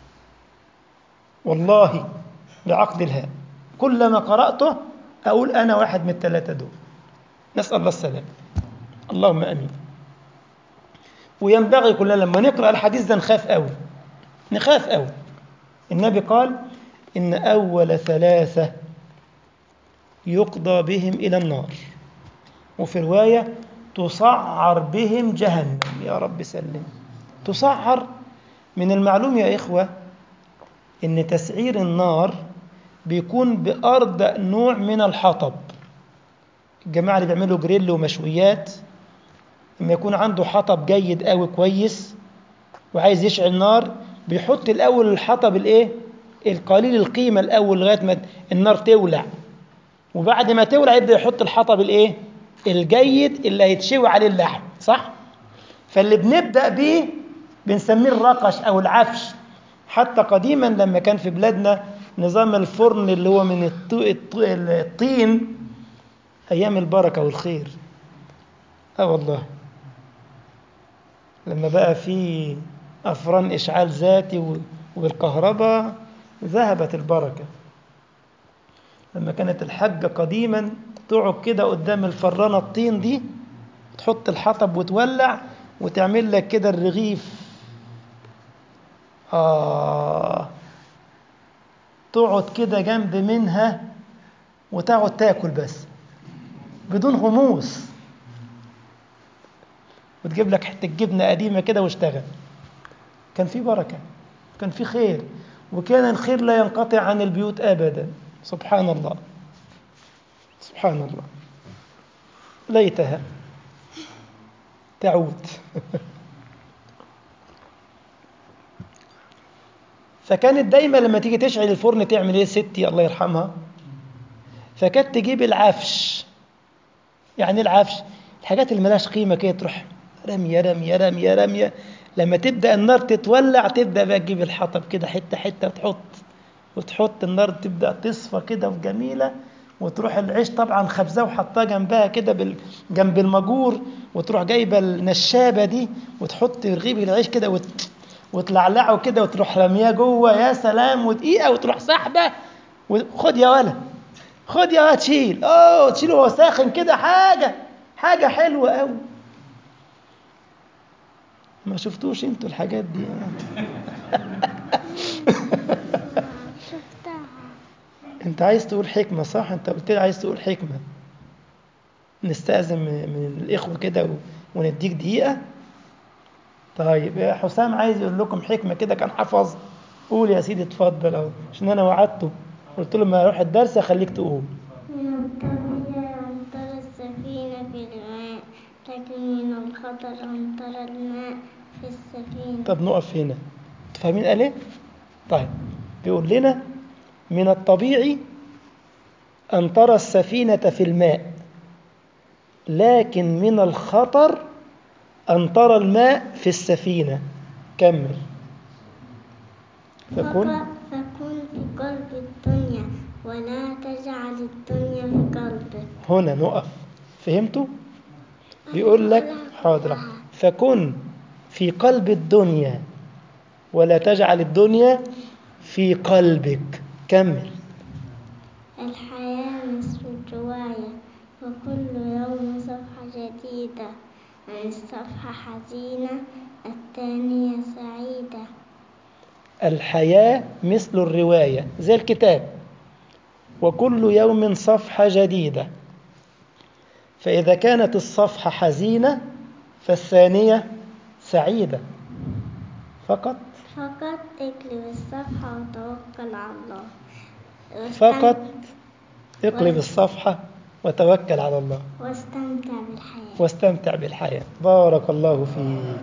والله بعقد الهاء كلما قرأته أقول أنا واحد من الثلاثة دول نسأل الله السلام اللهم أمين وينبغي كلنا لما نقرأ الحديث ده نخاف قوي نخاف قوي النبي قال إن أول ثلاثة يقضى بهم إلى النار وفي رواية تصعر بهم جهنم يا رب سلم تصعر من المعلوم يا إخوة إن تسعير النار بيكون بأرض نوع من الحطب الجماعة اللي بيعملوا جريل ومشويات لما يكون عنده حطب جيد قوي كويس وعايز يشعل نار بيحط الأول الحطب الإيه؟ القليل القيمة الأول لغاية ما النار تولع وبعد ما تولع يبدأ يحط الحطب الإيه؟ الجيد اللي هيتشوي عليه اللحم صح؟ فاللي بنبدأ بيه بنسميه الرقش أو العفش حتى قديما لما كان في بلادنا نظام الفرن اللي هو من الطين أيام البركة والخير آه والله لما بقى في أفران إشعال ذاتي والكهرباء ذهبت البركة لما كانت الحجة قديما تقعد كده قدام الفرانة الطين دي تحط الحطب وتولع وتعمل لك كده الرغيف آه تقعد كده جنب منها وتقعد تاكل بس بدون غموس وتجيب لك حته جبنه قديمه كده واشتغل كان في بركه كان في خير وكان الخير لا ينقطع عن البيوت ابدا سبحان الله سبحان الله ليتها تعود فكانت دايما لما تيجي تشعل الفرن تعمل ايه ستي الله يرحمها فكانت تجيب العفش يعني العفش الحاجات اللي ملهاش قيمه كده تروح رميه رميه رميه رميه لما تبدا النار تتولع تبدا بقى تجيب الحطب كده حته حته وتحط وتحط النار تبدا تصفى كده وجميله وتروح العيش طبعا خبزاه وحطاه جنبها كده بال... جنب المجور وتروح جايبه النشابه دي وتحط رغيف العيش كده وت... وتلعلعه كده وتروح رمياه جوه يا سلام ودقيقه وتروح سحبه وخد يا ولد خد يا ولد تشيل اوه تشيله وهو ساخن كده حاجه حاجه حلوه قوي ما شفتوش انتوا الحاجات دي شفتها انت عايز تقول حكمه صح انت قلت لي عايز تقول حكمه نستأذن من من الإخوة كده و- ونديك دقيقة طيب يا حسام عايز يقول لكم حكمة كده كان حفظ قول يا سيدي اتفضل اهو عشان أنا وعدته قلت له ما أروح الدرس أخليك تقول من الطبيعي أن ترى السفينة في الماء لكن من الخطر أن ترى الماء في السفينة طب نقف هنا انتوا فاهمين قال ايه؟ طيب بيقول لنا من الطبيعي أن ترى السفينة في الماء لكن من الخطر أن ترى الماء في السفينة كمل فكن فق- فكن في قلب الدنيا ولا تجعل الدنيا في قلبك هنا نقف فهمتوا؟ بيقول لك حاضر فكن في قلب الدنيا ولا تجعل الدنيا في قلبك كمل الحياة نصف الرواية وكل يوم صفحة جديدة عن الصفحة حزينة الثانية سعيدة الحياة مثل الرواية زي الكتاب وكل يوم صفحة جديدة فإذا كانت الصفحة حزينة فالثانية سعيدة فقط فقط اقلب الصفحة وتوكل على الله فقط اقلب الصفحة وتوكل على الله واستمتع بالحياة واستمتع بالحياة بارك الله فيك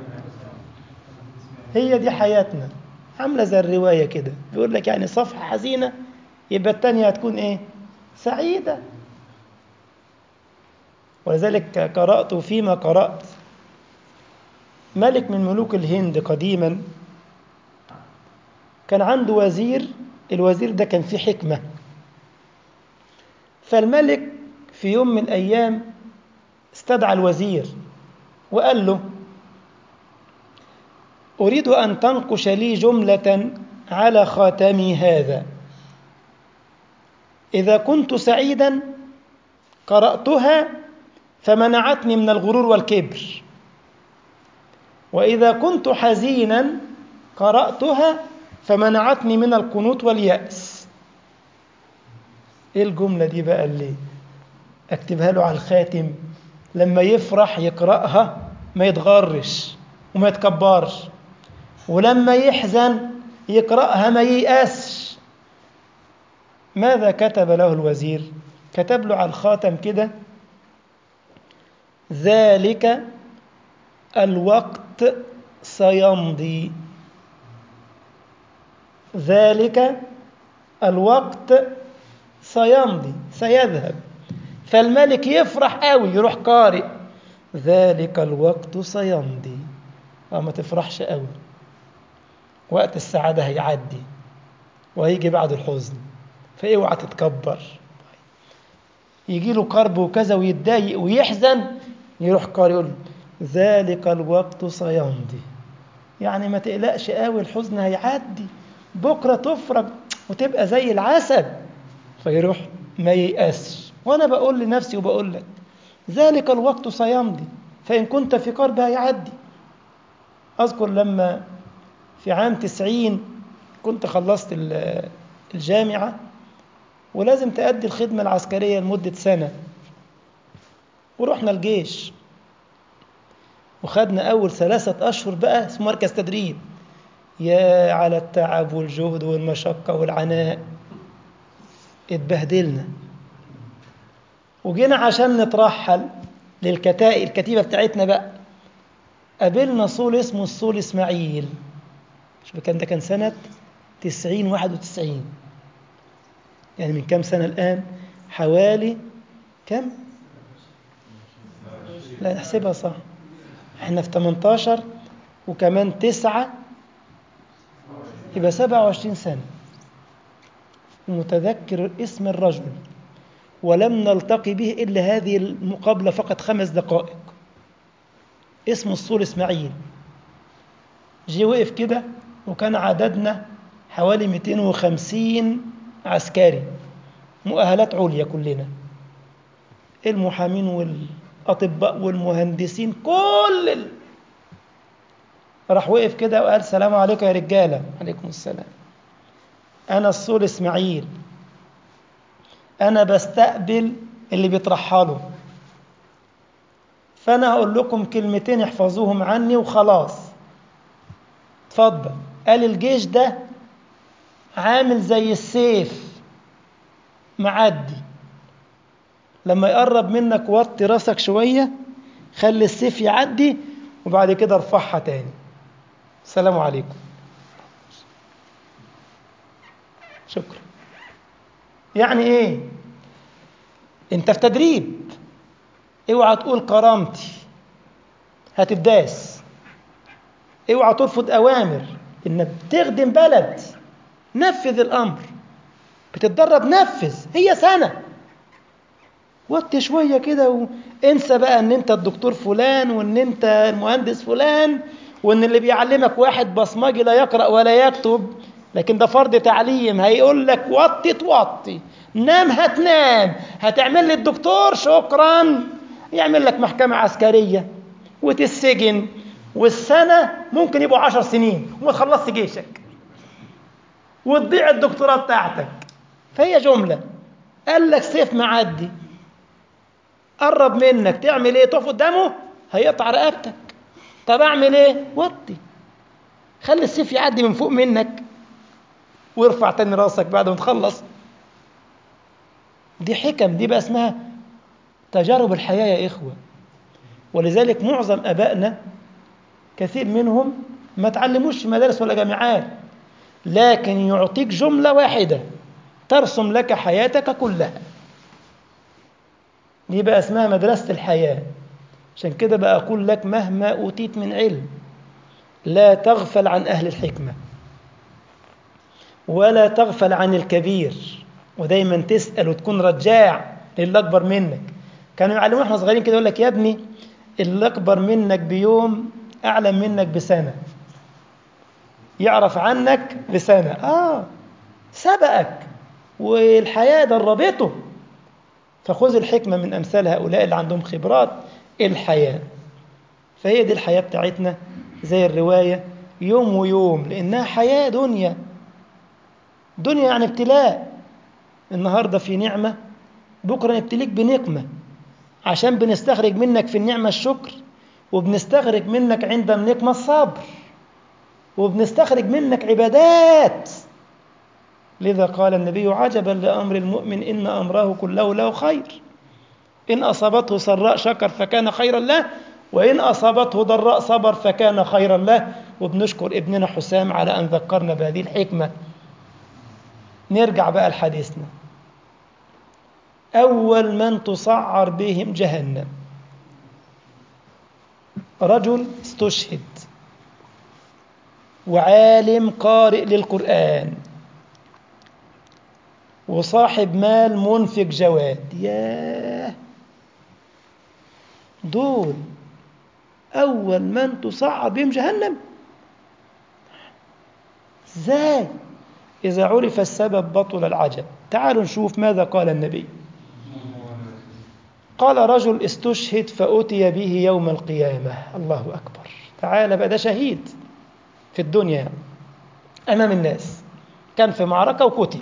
هي دي حياتنا عاملة زي الرواية كده بيقول لك يعني صفحة حزينة يبقى التانية هتكون ايه سعيدة ولذلك قرأت فيما قرأت ملك من ملوك الهند قديما كان عنده وزير الوزير ده كان فيه حكمة فالملك في يوم من الأيام استدعى الوزير وقال له أريد أن تنقش لي جملة على خاتمي هذا إذا كنت سعيدا قرأتها فمنعتني من الغرور والكبر وإذا كنت حزينا قرأتها فمنعتني من القنوط واليأس إيه الجملة دي بقى اللي أكتبها له على الخاتم لما يفرح يقرأها ما يتغرش وما يتكبرش ولما يحزن يقرأها ما ييأسش ماذا كتب له الوزير كتب له على الخاتم كده ذلك الوقت سيمضي ذلك الوقت سيمضي سيذهب فالملك يفرح قوي يروح قارئ ذلك الوقت سيمضي ما تفرحش قوي وقت السعادة هيعدي وهيجي بعد الحزن فاوعى تتكبر يجي له كرب وكذا ويتضايق ويحزن يروح قارئ يقول ذلك الوقت سيمضي يعني ما تقلقش قوي الحزن هيعدي بكرة تفرج وتبقى زي العسل فيروح ما ييأسش وأنا بقول لنفسي وبقول لك ذلك الوقت سيمضي فإن كنت في كرب هيعدي أذكر لما في عام تسعين كنت خلصت الجامعة ولازم تأدي الخدمة العسكرية لمدة سنة ورحنا الجيش وخدنا أول ثلاثة أشهر بقى اسمه مركز تدريب يا على التعب والجهد والمشقة والعناء اتبهدلنا وجينا عشان نترحل للكتائب الكتيبة بتاعتنا بقى قابلنا صول اسمه الصول إسماعيل شوف كان ده كان سنة تسعين واحد وتسعين يعني من كم سنة الآن حوالي كم لا نحسبها صح احنا في 18 وكمان تسعة يبقى 27 سنة متذكر اسم الرجل ولم نلتقي به إلا هذه المقابلة فقط خمس دقائق اسمه الصول إسماعيل جه وقف كده وكان عددنا حوالي 250 عسكري مؤهلات عليا كلنا المحامين والأطباء والمهندسين كل ال... راح وقف كده وقال السلام عليكم يا رجالة عليكم السلام أنا الصول إسماعيل أنا بستقبل اللي بيترحلوا فأنا هقول لكم كلمتين احفظوهم عني وخلاص اتفضل قال الجيش ده عامل زي السيف معدي لما يقرب منك وطي راسك شوية خلي السيف يعدي وبعد كده ارفعها تاني السلام عليكم شكرا يعني ايه انت في تدريب اوعى تقول كرامتي هتداس اوعى ترفض اوامر انك بتخدم بلد نفذ الامر بتتدرب نفذ هي سنه وطي شويه كده وانسى بقى ان انت الدكتور فلان وان انت المهندس فلان وإن اللي بيعلمك واحد بصمجي لا يقرأ ولا يكتب لكن ده فرض تعليم هيقول لك وطي توطي نام هتنام هتعمل لي الدكتور شكرا يعمل لك محكمة عسكرية وتسجن والسنة ممكن يبقوا عشر سنين وما تخلصت جيشك وتضيع الدكتوراه بتاعتك فهي جملة قال لك سيف معدي قرب منك تعمل ايه تقف قدامه هيقطع رقبتك طب اعمل ايه وطي خلي السيف يعدي من فوق منك وارفع تاني راسك بعد ما تخلص دي حكم دي بقى اسمها تجارب الحياة يا إخوة ولذلك معظم أبائنا كثير منهم ما تعلموش في مدارس ولا جامعات لكن يعطيك جملة واحدة ترسم لك حياتك كلها دي بقى اسمها مدرسة الحياة عشان كده بقى أقول لك مهما أوتيت من علم لا تغفل عن أهل الحكمة ولا تغفل عن الكبير ودايما تسأل وتكون رجاع للي أكبر منك كانوا يعلمونا احنا صغيرين كده يقول لك يا ابني اللي أكبر منك بيوم أعلم منك بسنة يعرف عنك بسنة آه سبقك والحياة دربته فخذ الحكمة من أمثال هؤلاء اللي عندهم خبرات الحياة فهي دي الحياة بتاعتنا زي الرواية يوم ويوم لأنها حياة دنيا دنيا يعني ابتلاء النهاردة في نعمة بكرة نبتليك بنقمة عشان بنستخرج منك في النعمة الشكر وبنستخرج منك عند النقمة الصبر وبنستخرج منك عبادات لذا قال النبي عجبا لأمر المؤمن إن أمره كله له خير إن أصابته سراء شكر فكان خيرا له وإن أصابته ضراء صبر فكان خيرا له وبنشكر ابننا حسام على أن ذكرنا بهذه الحكمة نرجع بقى لحديثنا أول من تصعر بهم جهنم رجل استشهد وعالم قارئ للقرآن وصاحب مال منفق جواد ياه دول أول من تصعر بهم جهنم ازاي إذا عرف السبب بطل العجب تعالوا نشوف ماذا قال النبي قال رجل استشهد فأتي به يوم القيامة الله أكبر تعالى بقى ده شهيد في الدنيا أمام الناس كان في معركة وقتل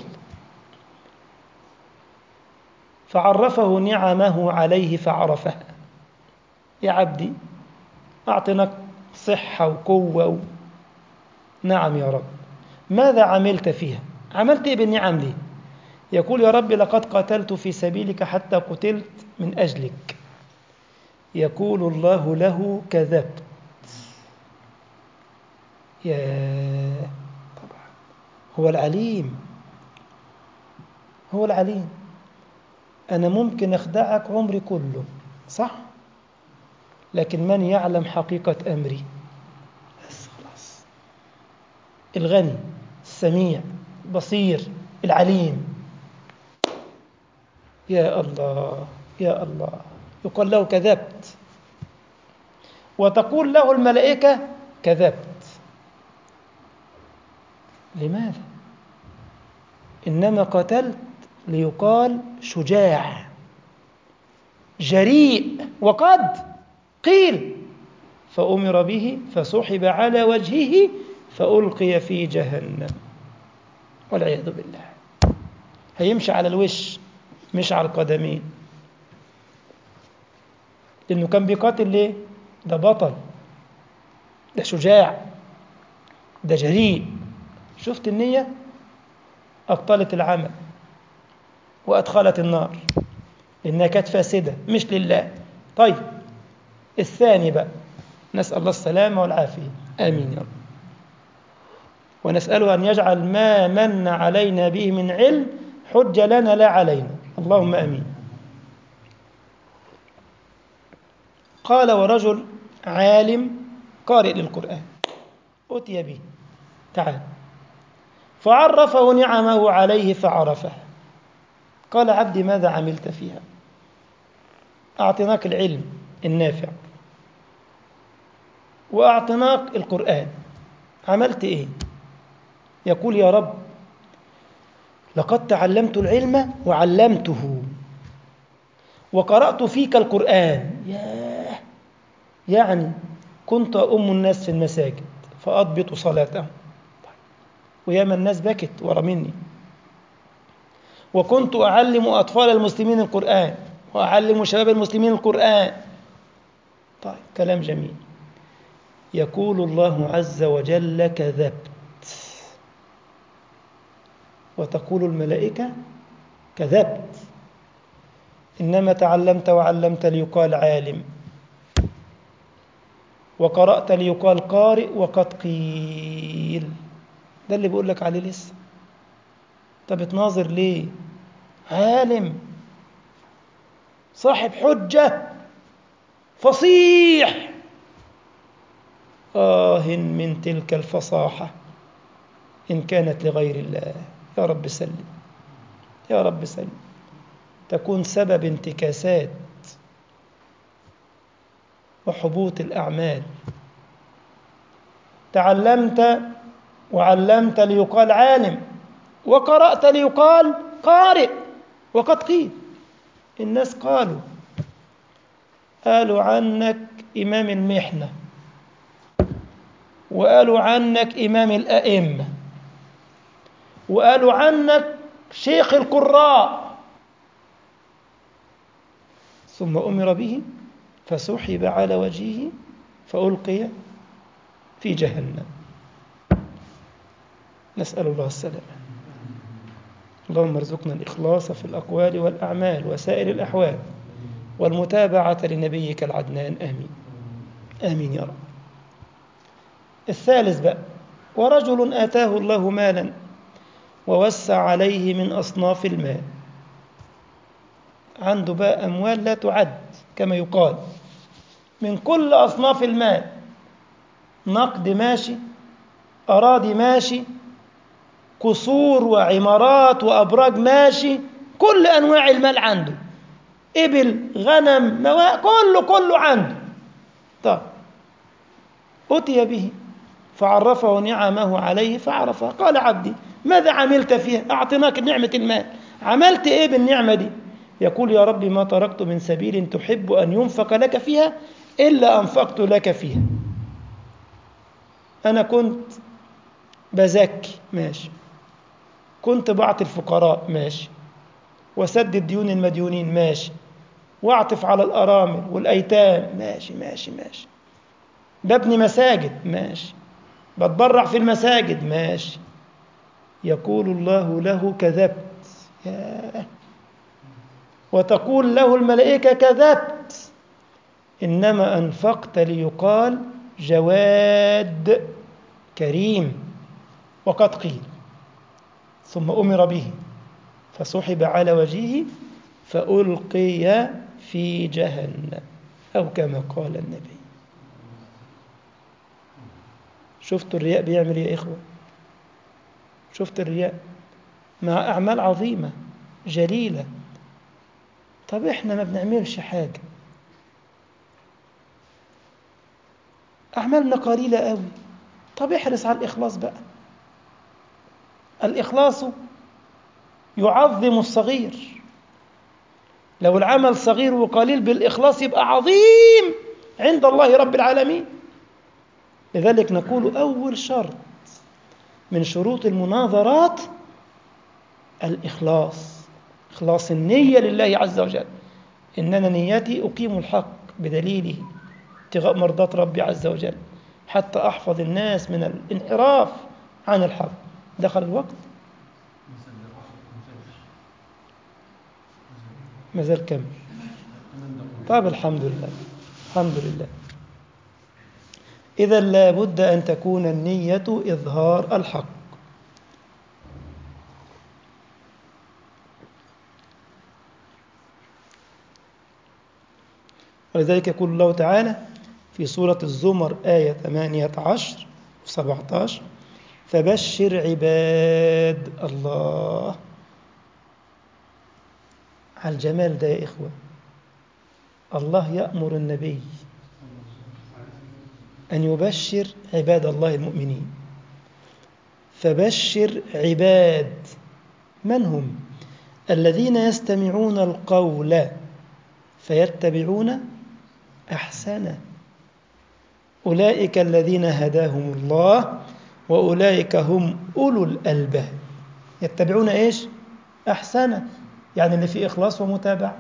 فعرفه نعمه عليه فعرفها يا عبدي أعطناك صحة وقوة و... نعم يا رب ماذا عملت فيها عملت إيه بالنعم دي يقول يا رب لقد قتلت في سبيلك حتى قتلت من أجلك يقول الله له كذبت يا طبعا هو العليم هو العليم أنا ممكن أخدعك عمري كله صح لكن من يعلم حقيقة أمري بس خلاص الغني السميع البصير العليم يا الله يا الله يقول له كذبت وتقول له الملائكة كذبت لماذا إنما قتلت ليقال شجاع جريء وقد قيل فأمر به فسحب على وجهه فألقي في جهنم والعياذ بالله هيمشي على الوش مش على القدمين لأنه كان بيقاتل ليه؟ ده بطل ده شجاع ده جريء شفت النية أبطلت العمل وأدخلت النار لأنها كانت فاسدة مش لله طيب الثاني بقى نسأل الله السلامة والعافية آمين يا رب ونسأله أن يجعل ما من علينا به من علم حجة لنا لا علينا اللهم آمين قال ورجل عالم قارئ للقرآن أتي به تعال فعرفه نعمه عليه فعرفه قال عبدي ماذا عملت فيها أعطيناك العلم النافع وأعطناك القرآن عملت إيه يقول يا رب لقد تعلمت العلم وعلمته وقرأت فيك القرآن ياه يعني كنت أم الناس في المساجد فأضبط صلاتهم وياما الناس بكت ورا مني وكنت أعلم أطفال المسلمين القرآن وأعلم شباب المسلمين القرآن طيب كلام جميل يقول الله عز وجل كذبت وتقول الملائكة كذبت إنما تعلمت وعلمت ليقال عالم وقرأت ليقال قارئ وقد قيل ده اللي بقول لك عليه لسه طب بتناظر ليه عالم صاحب حجة فصيح آه من تلك الفصاحة إن كانت لغير الله يا رب سلم يا رب سلم تكون سبب انتكاسات وحبوط الأعمال تعلمت وعلمت ليقال عالم وقرأت ليقال قارئ وقد قيل الناس قالوا قالوا عنك إمام المحنة وقالوا عنك إمام الأئمة وقالوا عنك شيخ القراء ثم أمر به فسحب على وجهه فألقي في جهنم نسأل الله السلامة اللهم ارزقنا الإخلاص في الأقوال والأعمال وسائر الأحوال والمتابعة لنبيك العدنان آمين آمين يا رب الثالث بقى ورجل آتاه الله مالا ووسع عليه من أصناف المال عنده بقى أموال لا تعد كما يقال من كل أصناف المال نقد ماشي أراضي ماشي قصور وعمارات وأبراج ماشي كل أنواع المال عنده إبل غنم مواء كله كله عنده طب أتي به فعرفه نعمه عليه فعرفها قال عبدي ماذا عملت فيها أعطيناك نعمة المال عملت إيه بالنعمة دي يقول يا رب ما تركت من سبيل تحب أن ينفق لك فيها إلا أنفقت لك فيها أنا كنت بزكي ماشي كنت بعطي الفقراء ماشي وسدد ديون المديونين ماشي واعطف على الأرامل والأيتام ماشي ماشي ماشي ببني مساجد ماشي بتبرع في المساجد ماشي يقول الله له كذبت ياه وتقول له الملائكة كذبت إنما أنفقت ليقال جواد كريم وقد قيل ثم أمر به فسحب على وجهه فألقي في جهنم أو كما قال النبي شفتوا الرياء بيعمل يا إخوة شفت الرياء مع أعمال عظيمة جليلة طب إحنا ما بنعملش حاجة أعمالنا قليلة قوي طب احرص على الإخلاص بقى الإخلاص يعظم الصغير لو العمل صغير وقليل بالإخلاص يبقى عظيم عند الله رب العالمين لذلك نقول أول شرط من شروط المناظرات الإخلاص إخلاص النية لله عز وجل إننا نيتي أقيم الحق بدليله ابتغاء مرضات ربي عز وجل حتى أحفظ الناس من الانحراف عن الحق دخل الوقت ما زال كم طيب الحمد لله الحمد لله إذا لابد أن تكون النية إظهار الحق ولذلك يقول الله تعالى في سورة الزمر آية 18 و 17 فبشر عباد الله على الجمال ده يا إخوة الله يأمر النبي أن يبشر عباد الله المؤمنين فبشر عباد من هم الذين يستمعون القول فيتبعون أحسنه أولئك الذين هداهم الله وأولئك هم أولو الألباب يتبعون إيش أحسنه يعني اللي فيه إخلاص ومتابعة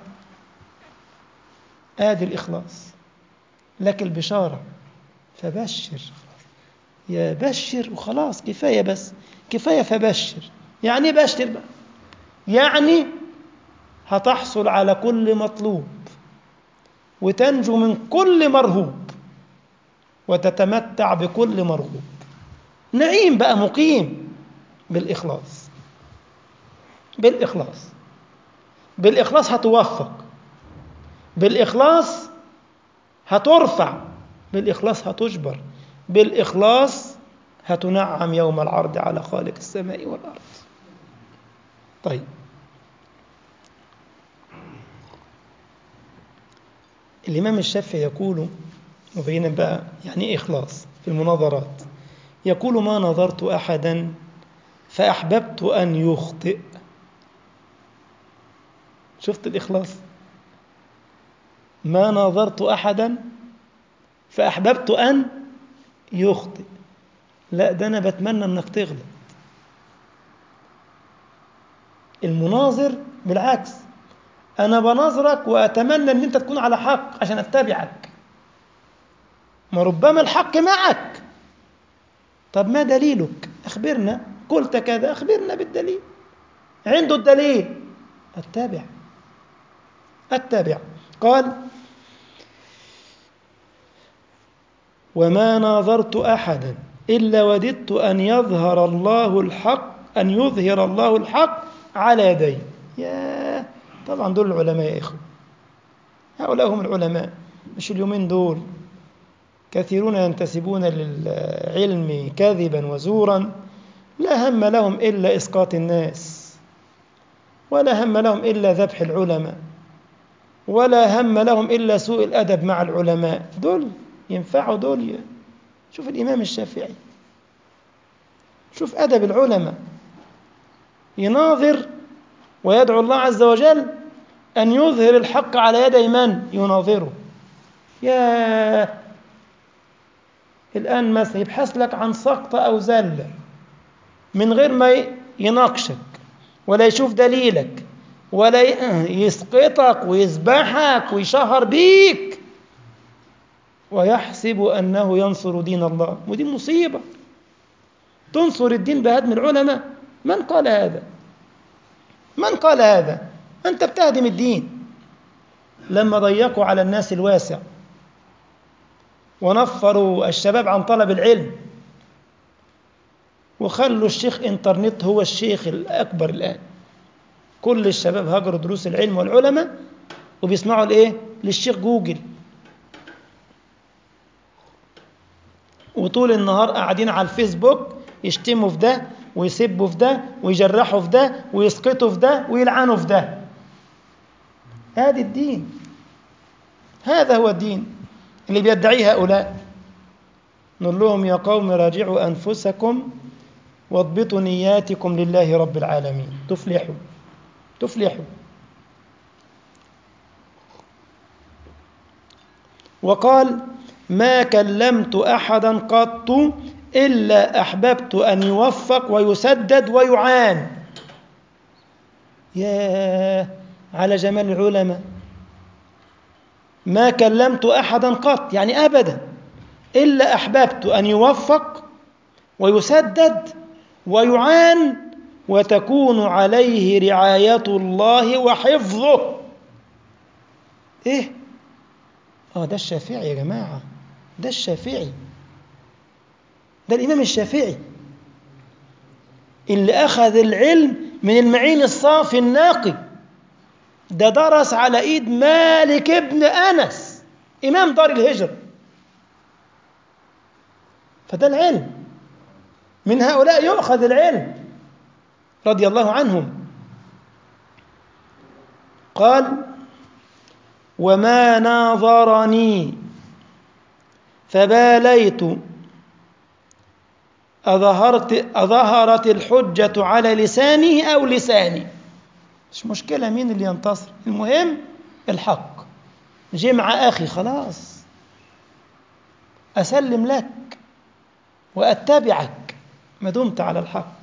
آدي الإخلاص لك البشارة فبشر يا بشر وخلاص كفاية بس كفاية فبشر يعني بشر بقى يعني هتحصل على كل مطلوب وتنجو من كل مرهوب وتتمتع بكل مرغوب نعيم بقى مقيم بالإخلاص بالإخلاص بالإخلاص هتوفق بالإخلاص هترفع بالإخلاص هتجبر بالإخلاص هتنعم يوم العرض على خالق السماء والأرض طيب الإمام الشافعي يقول مبينا بقى يعني إيه إخلاص في المناظرات يقول ما نظرت أحدا فأحببت أن يخطئ شفت الإخلاص ما ناظرت أحدا فأحببت أن يخطئ لا ده أنا بتمنى أنك تغلط المناظر بالعكس أنا بناظرك وأتمنى أن أنت تكون على حق عشان أتبعك ما ربما الحق معك طب ما دليلك أخبرنا قلت كذا أخبرنا بالدليل عنده الدليل أتبع أتبع قال وما ناظرت أحدا إلا وددت أن يظهر الله الحق أن يظهر الله الحق على يدي يا طبعا دول العلماء يا إخوة هؤلاء هم العلماء مش اليومين دول كثيرون ينتسبون للعلم كذبا وزورا لا هم لهم إلا إسقاط الناس ولا هم لهم إلا ذبح العلماء ولا هم لهم إلا سوء الأدب مع العلماء دول ينفعوا دول شوف الإمام الشافعي شوف أدب العلماء يناظر ويدعو الله عز وجل أن يظهر الحق على يدي من يناظره يا الآن مثلا يبحث لك عن سقطة أو زلة من غير ما يناقشك ولا يشوف دليلك ولا يسقطك ويذبحك ويشهر بيك ويحسب أنه ينصر دين الله ودي مصيبة تنصر الدين بهدم العلماء من قال هذا من قال هذا أنت بتهدم الدين لما ضيقوا على الناس الواسع ونفروا الشباب عن طلب العلم وخلوا الشيخ انترنت هو الشيخ الأكبر الآن كل الشباب هجروا دروس العلم والعلماء وبيسمعوا الايه للشيخ جوجل وطول النهار قاعدين على الفيسبوك يشتموا في ده ويسبوا في ده ويجرحوا في ده ويسقطوا في ده ويلعنوا في ده هذا الدين هذا هو الدين اللي بيدعيه هؤلاء نقول لهم يا قوم راجعوا أنفسكم واضبطوا نياتكم لله رب العالمين تفلحوا تفلحوا وقال ما كلمت أحدا قط إلا أحببت أن يوفق ويسدد ويعان يا على جمال العلماء ما كلمت أحدا قط يعني أبدا إلا أحببت أن يوفق ويسدد ويعان وتكون عليه رعاية الله وحفظه إيه؟ آه ده الشافعي يا جماعة ده الشافعي ده الإمام الشافعي اللي أخذ العلم من المعين الصافي الناقي ده درس على إيد مالك ابن أنس إمام دار الهجرة فده العلم من هؤلاء يؤخذ العلم رضي الله عنهم قال وما ناظرني فباليت أظهرت أظهرت الحجة على لسانه أو لساني مش مشكلة مين اللي ينتصر المهم الحق جه مع أخي خلاص أسلم لك وأتبعك ما دمت على الحق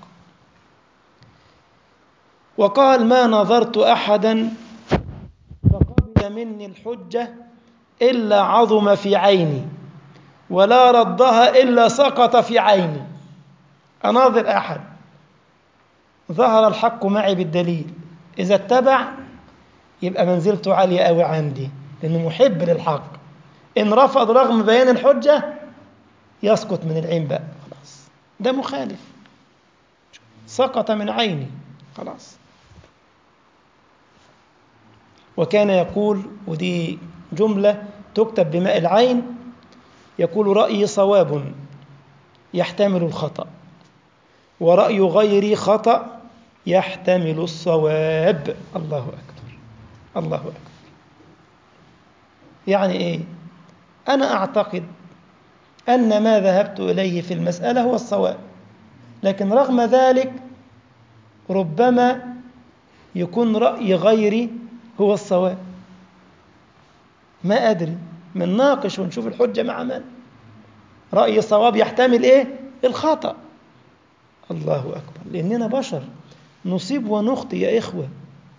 وقال ما نظرت أحدا فقبل مني الحجة إلا عظم في عيني ولا ردها إلا سقط في عيني أناظر أحد ظهر الحق معي بالدليل إذا اتبع يبقى منزلته عالية أوي عندي لأنه محب للحق إن رفض رغم بيان الحجة يسقط من العين بقى خلاص ده مخالف سقط من عيني خلاص وكان يقول ودي جملة تكتب بماء العين يقول رأيي صواب يحتمل الخطأ ورأي غيري خطأ يحتمل الصواب الله أكبر الله أكبر يعني إيه أنا أعتقد أن ما ذهبت إليه في المسألة هو الصواب لكن رغم ذلك ربما يكون رأي غيري هو الصواب ما أدري من ناقش ونشوف الحجة مع من رأي الصواب يحتمل إيه الخطأ الله أكبر لأننا بشر نصيب ونخطئ يا إخوة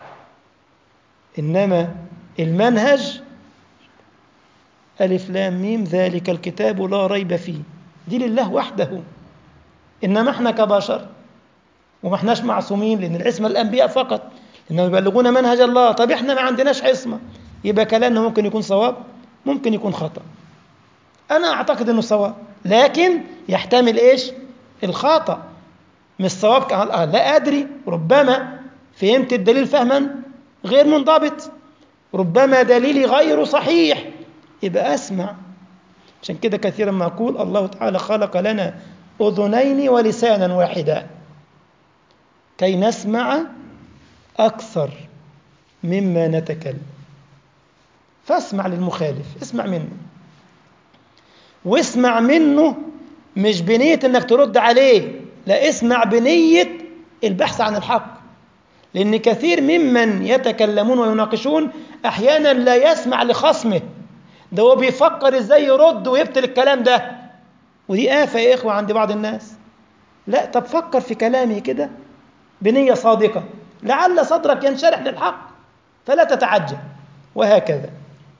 إنما المنهج ألف لام ميم ذلك الكتاب لا ريب فيه دي لله وحده إنما إحنا كبشر وما إحناش معصومين لأن العصمة الأنبياء فقط إنهم يبلغون منهج الله طب إحنا ما عندناش عصمة يبقى كلامنا ممكن يكون صواب ممكن يكون خطأ أنا أعتقد أنه صواب لكن يحتمل إيش الخطأ مش صواب لا أدري ربما فهمت الدليل فهما غير منضبط ربما دليلي غير صحيح يبقى أسمع عشان كده كثيرا ما أقول الله تعالى خلق لنا أذنين ولسانا واحدا كي نسمع أكثر مما نتكلم فاسمع للمخالف اسمع منه واسمع منه مش بنية انك ترد عليه لا اسمع بنية البحث عن الحق لأن كثير ممن يتكلمون ويناقشون أحيانا لا يسمع لخصمه ده هو بيفكر ازاي يرد ويبطل الكلام ده ودي آفة يا إخوة عند بعض الناس لا طب فكر في كلامي كده بنية صادقة لعل صدرك ينشرح للحق فلا تتعجل وهكذا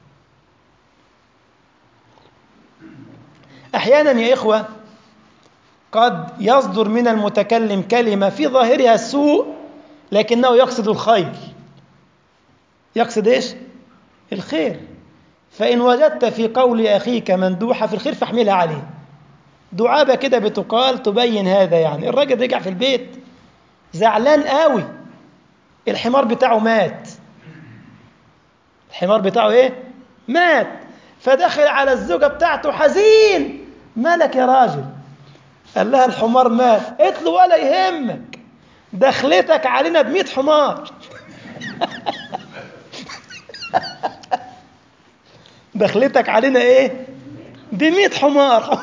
أحيانا يا إخوة قد يصدر من المتكلم كلمة في ظاهرها السوء لكنه يقصد الخير يقصد إيش؟ الخير فإن وجدت في قول أخيك مندوحة في الخير فاحملها عليه دعابة كده بتقال تبين هذا يعني الراجل رجع في البيت زعلان قوي الحمار بتاعه مات الحمار بتاعه ايه مات فدخل على الزوجة بتاعته حزين مالك يا راجل قال لها الحمار مات قلت له ولا يهمك دخلتك علينا بمئة حمار دخلتك علينا ايه بمئة حمار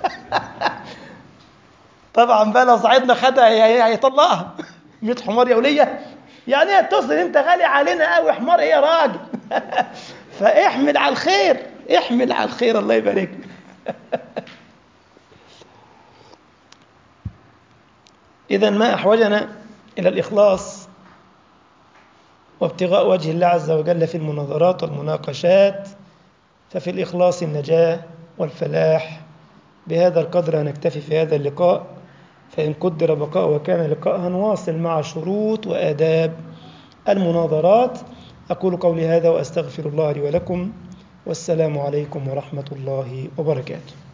طبعا بقى لو صاحبنا خدها هيطلقها 100 حمار يا وليه يعني هتصل انت غالي علينا قوي حمار ايه يا راجل فاحمل على الخير احمل على الخير الله يبارك اذا ما احوجنا الى الاخلاص وابتغاء وجه الله عز وجل في المناظرات والمناقشات ففي الاخلاص النجاه والفلاح بهذا القدر نكتفي في هذا اللقاء فإن قدر بقاء وكان لقاء نواصل مع شروط وآداب المناظرات أقول قولي هذا وأستغفر الله لي ولكم والسلام عليكم ورحمة الله وبركاته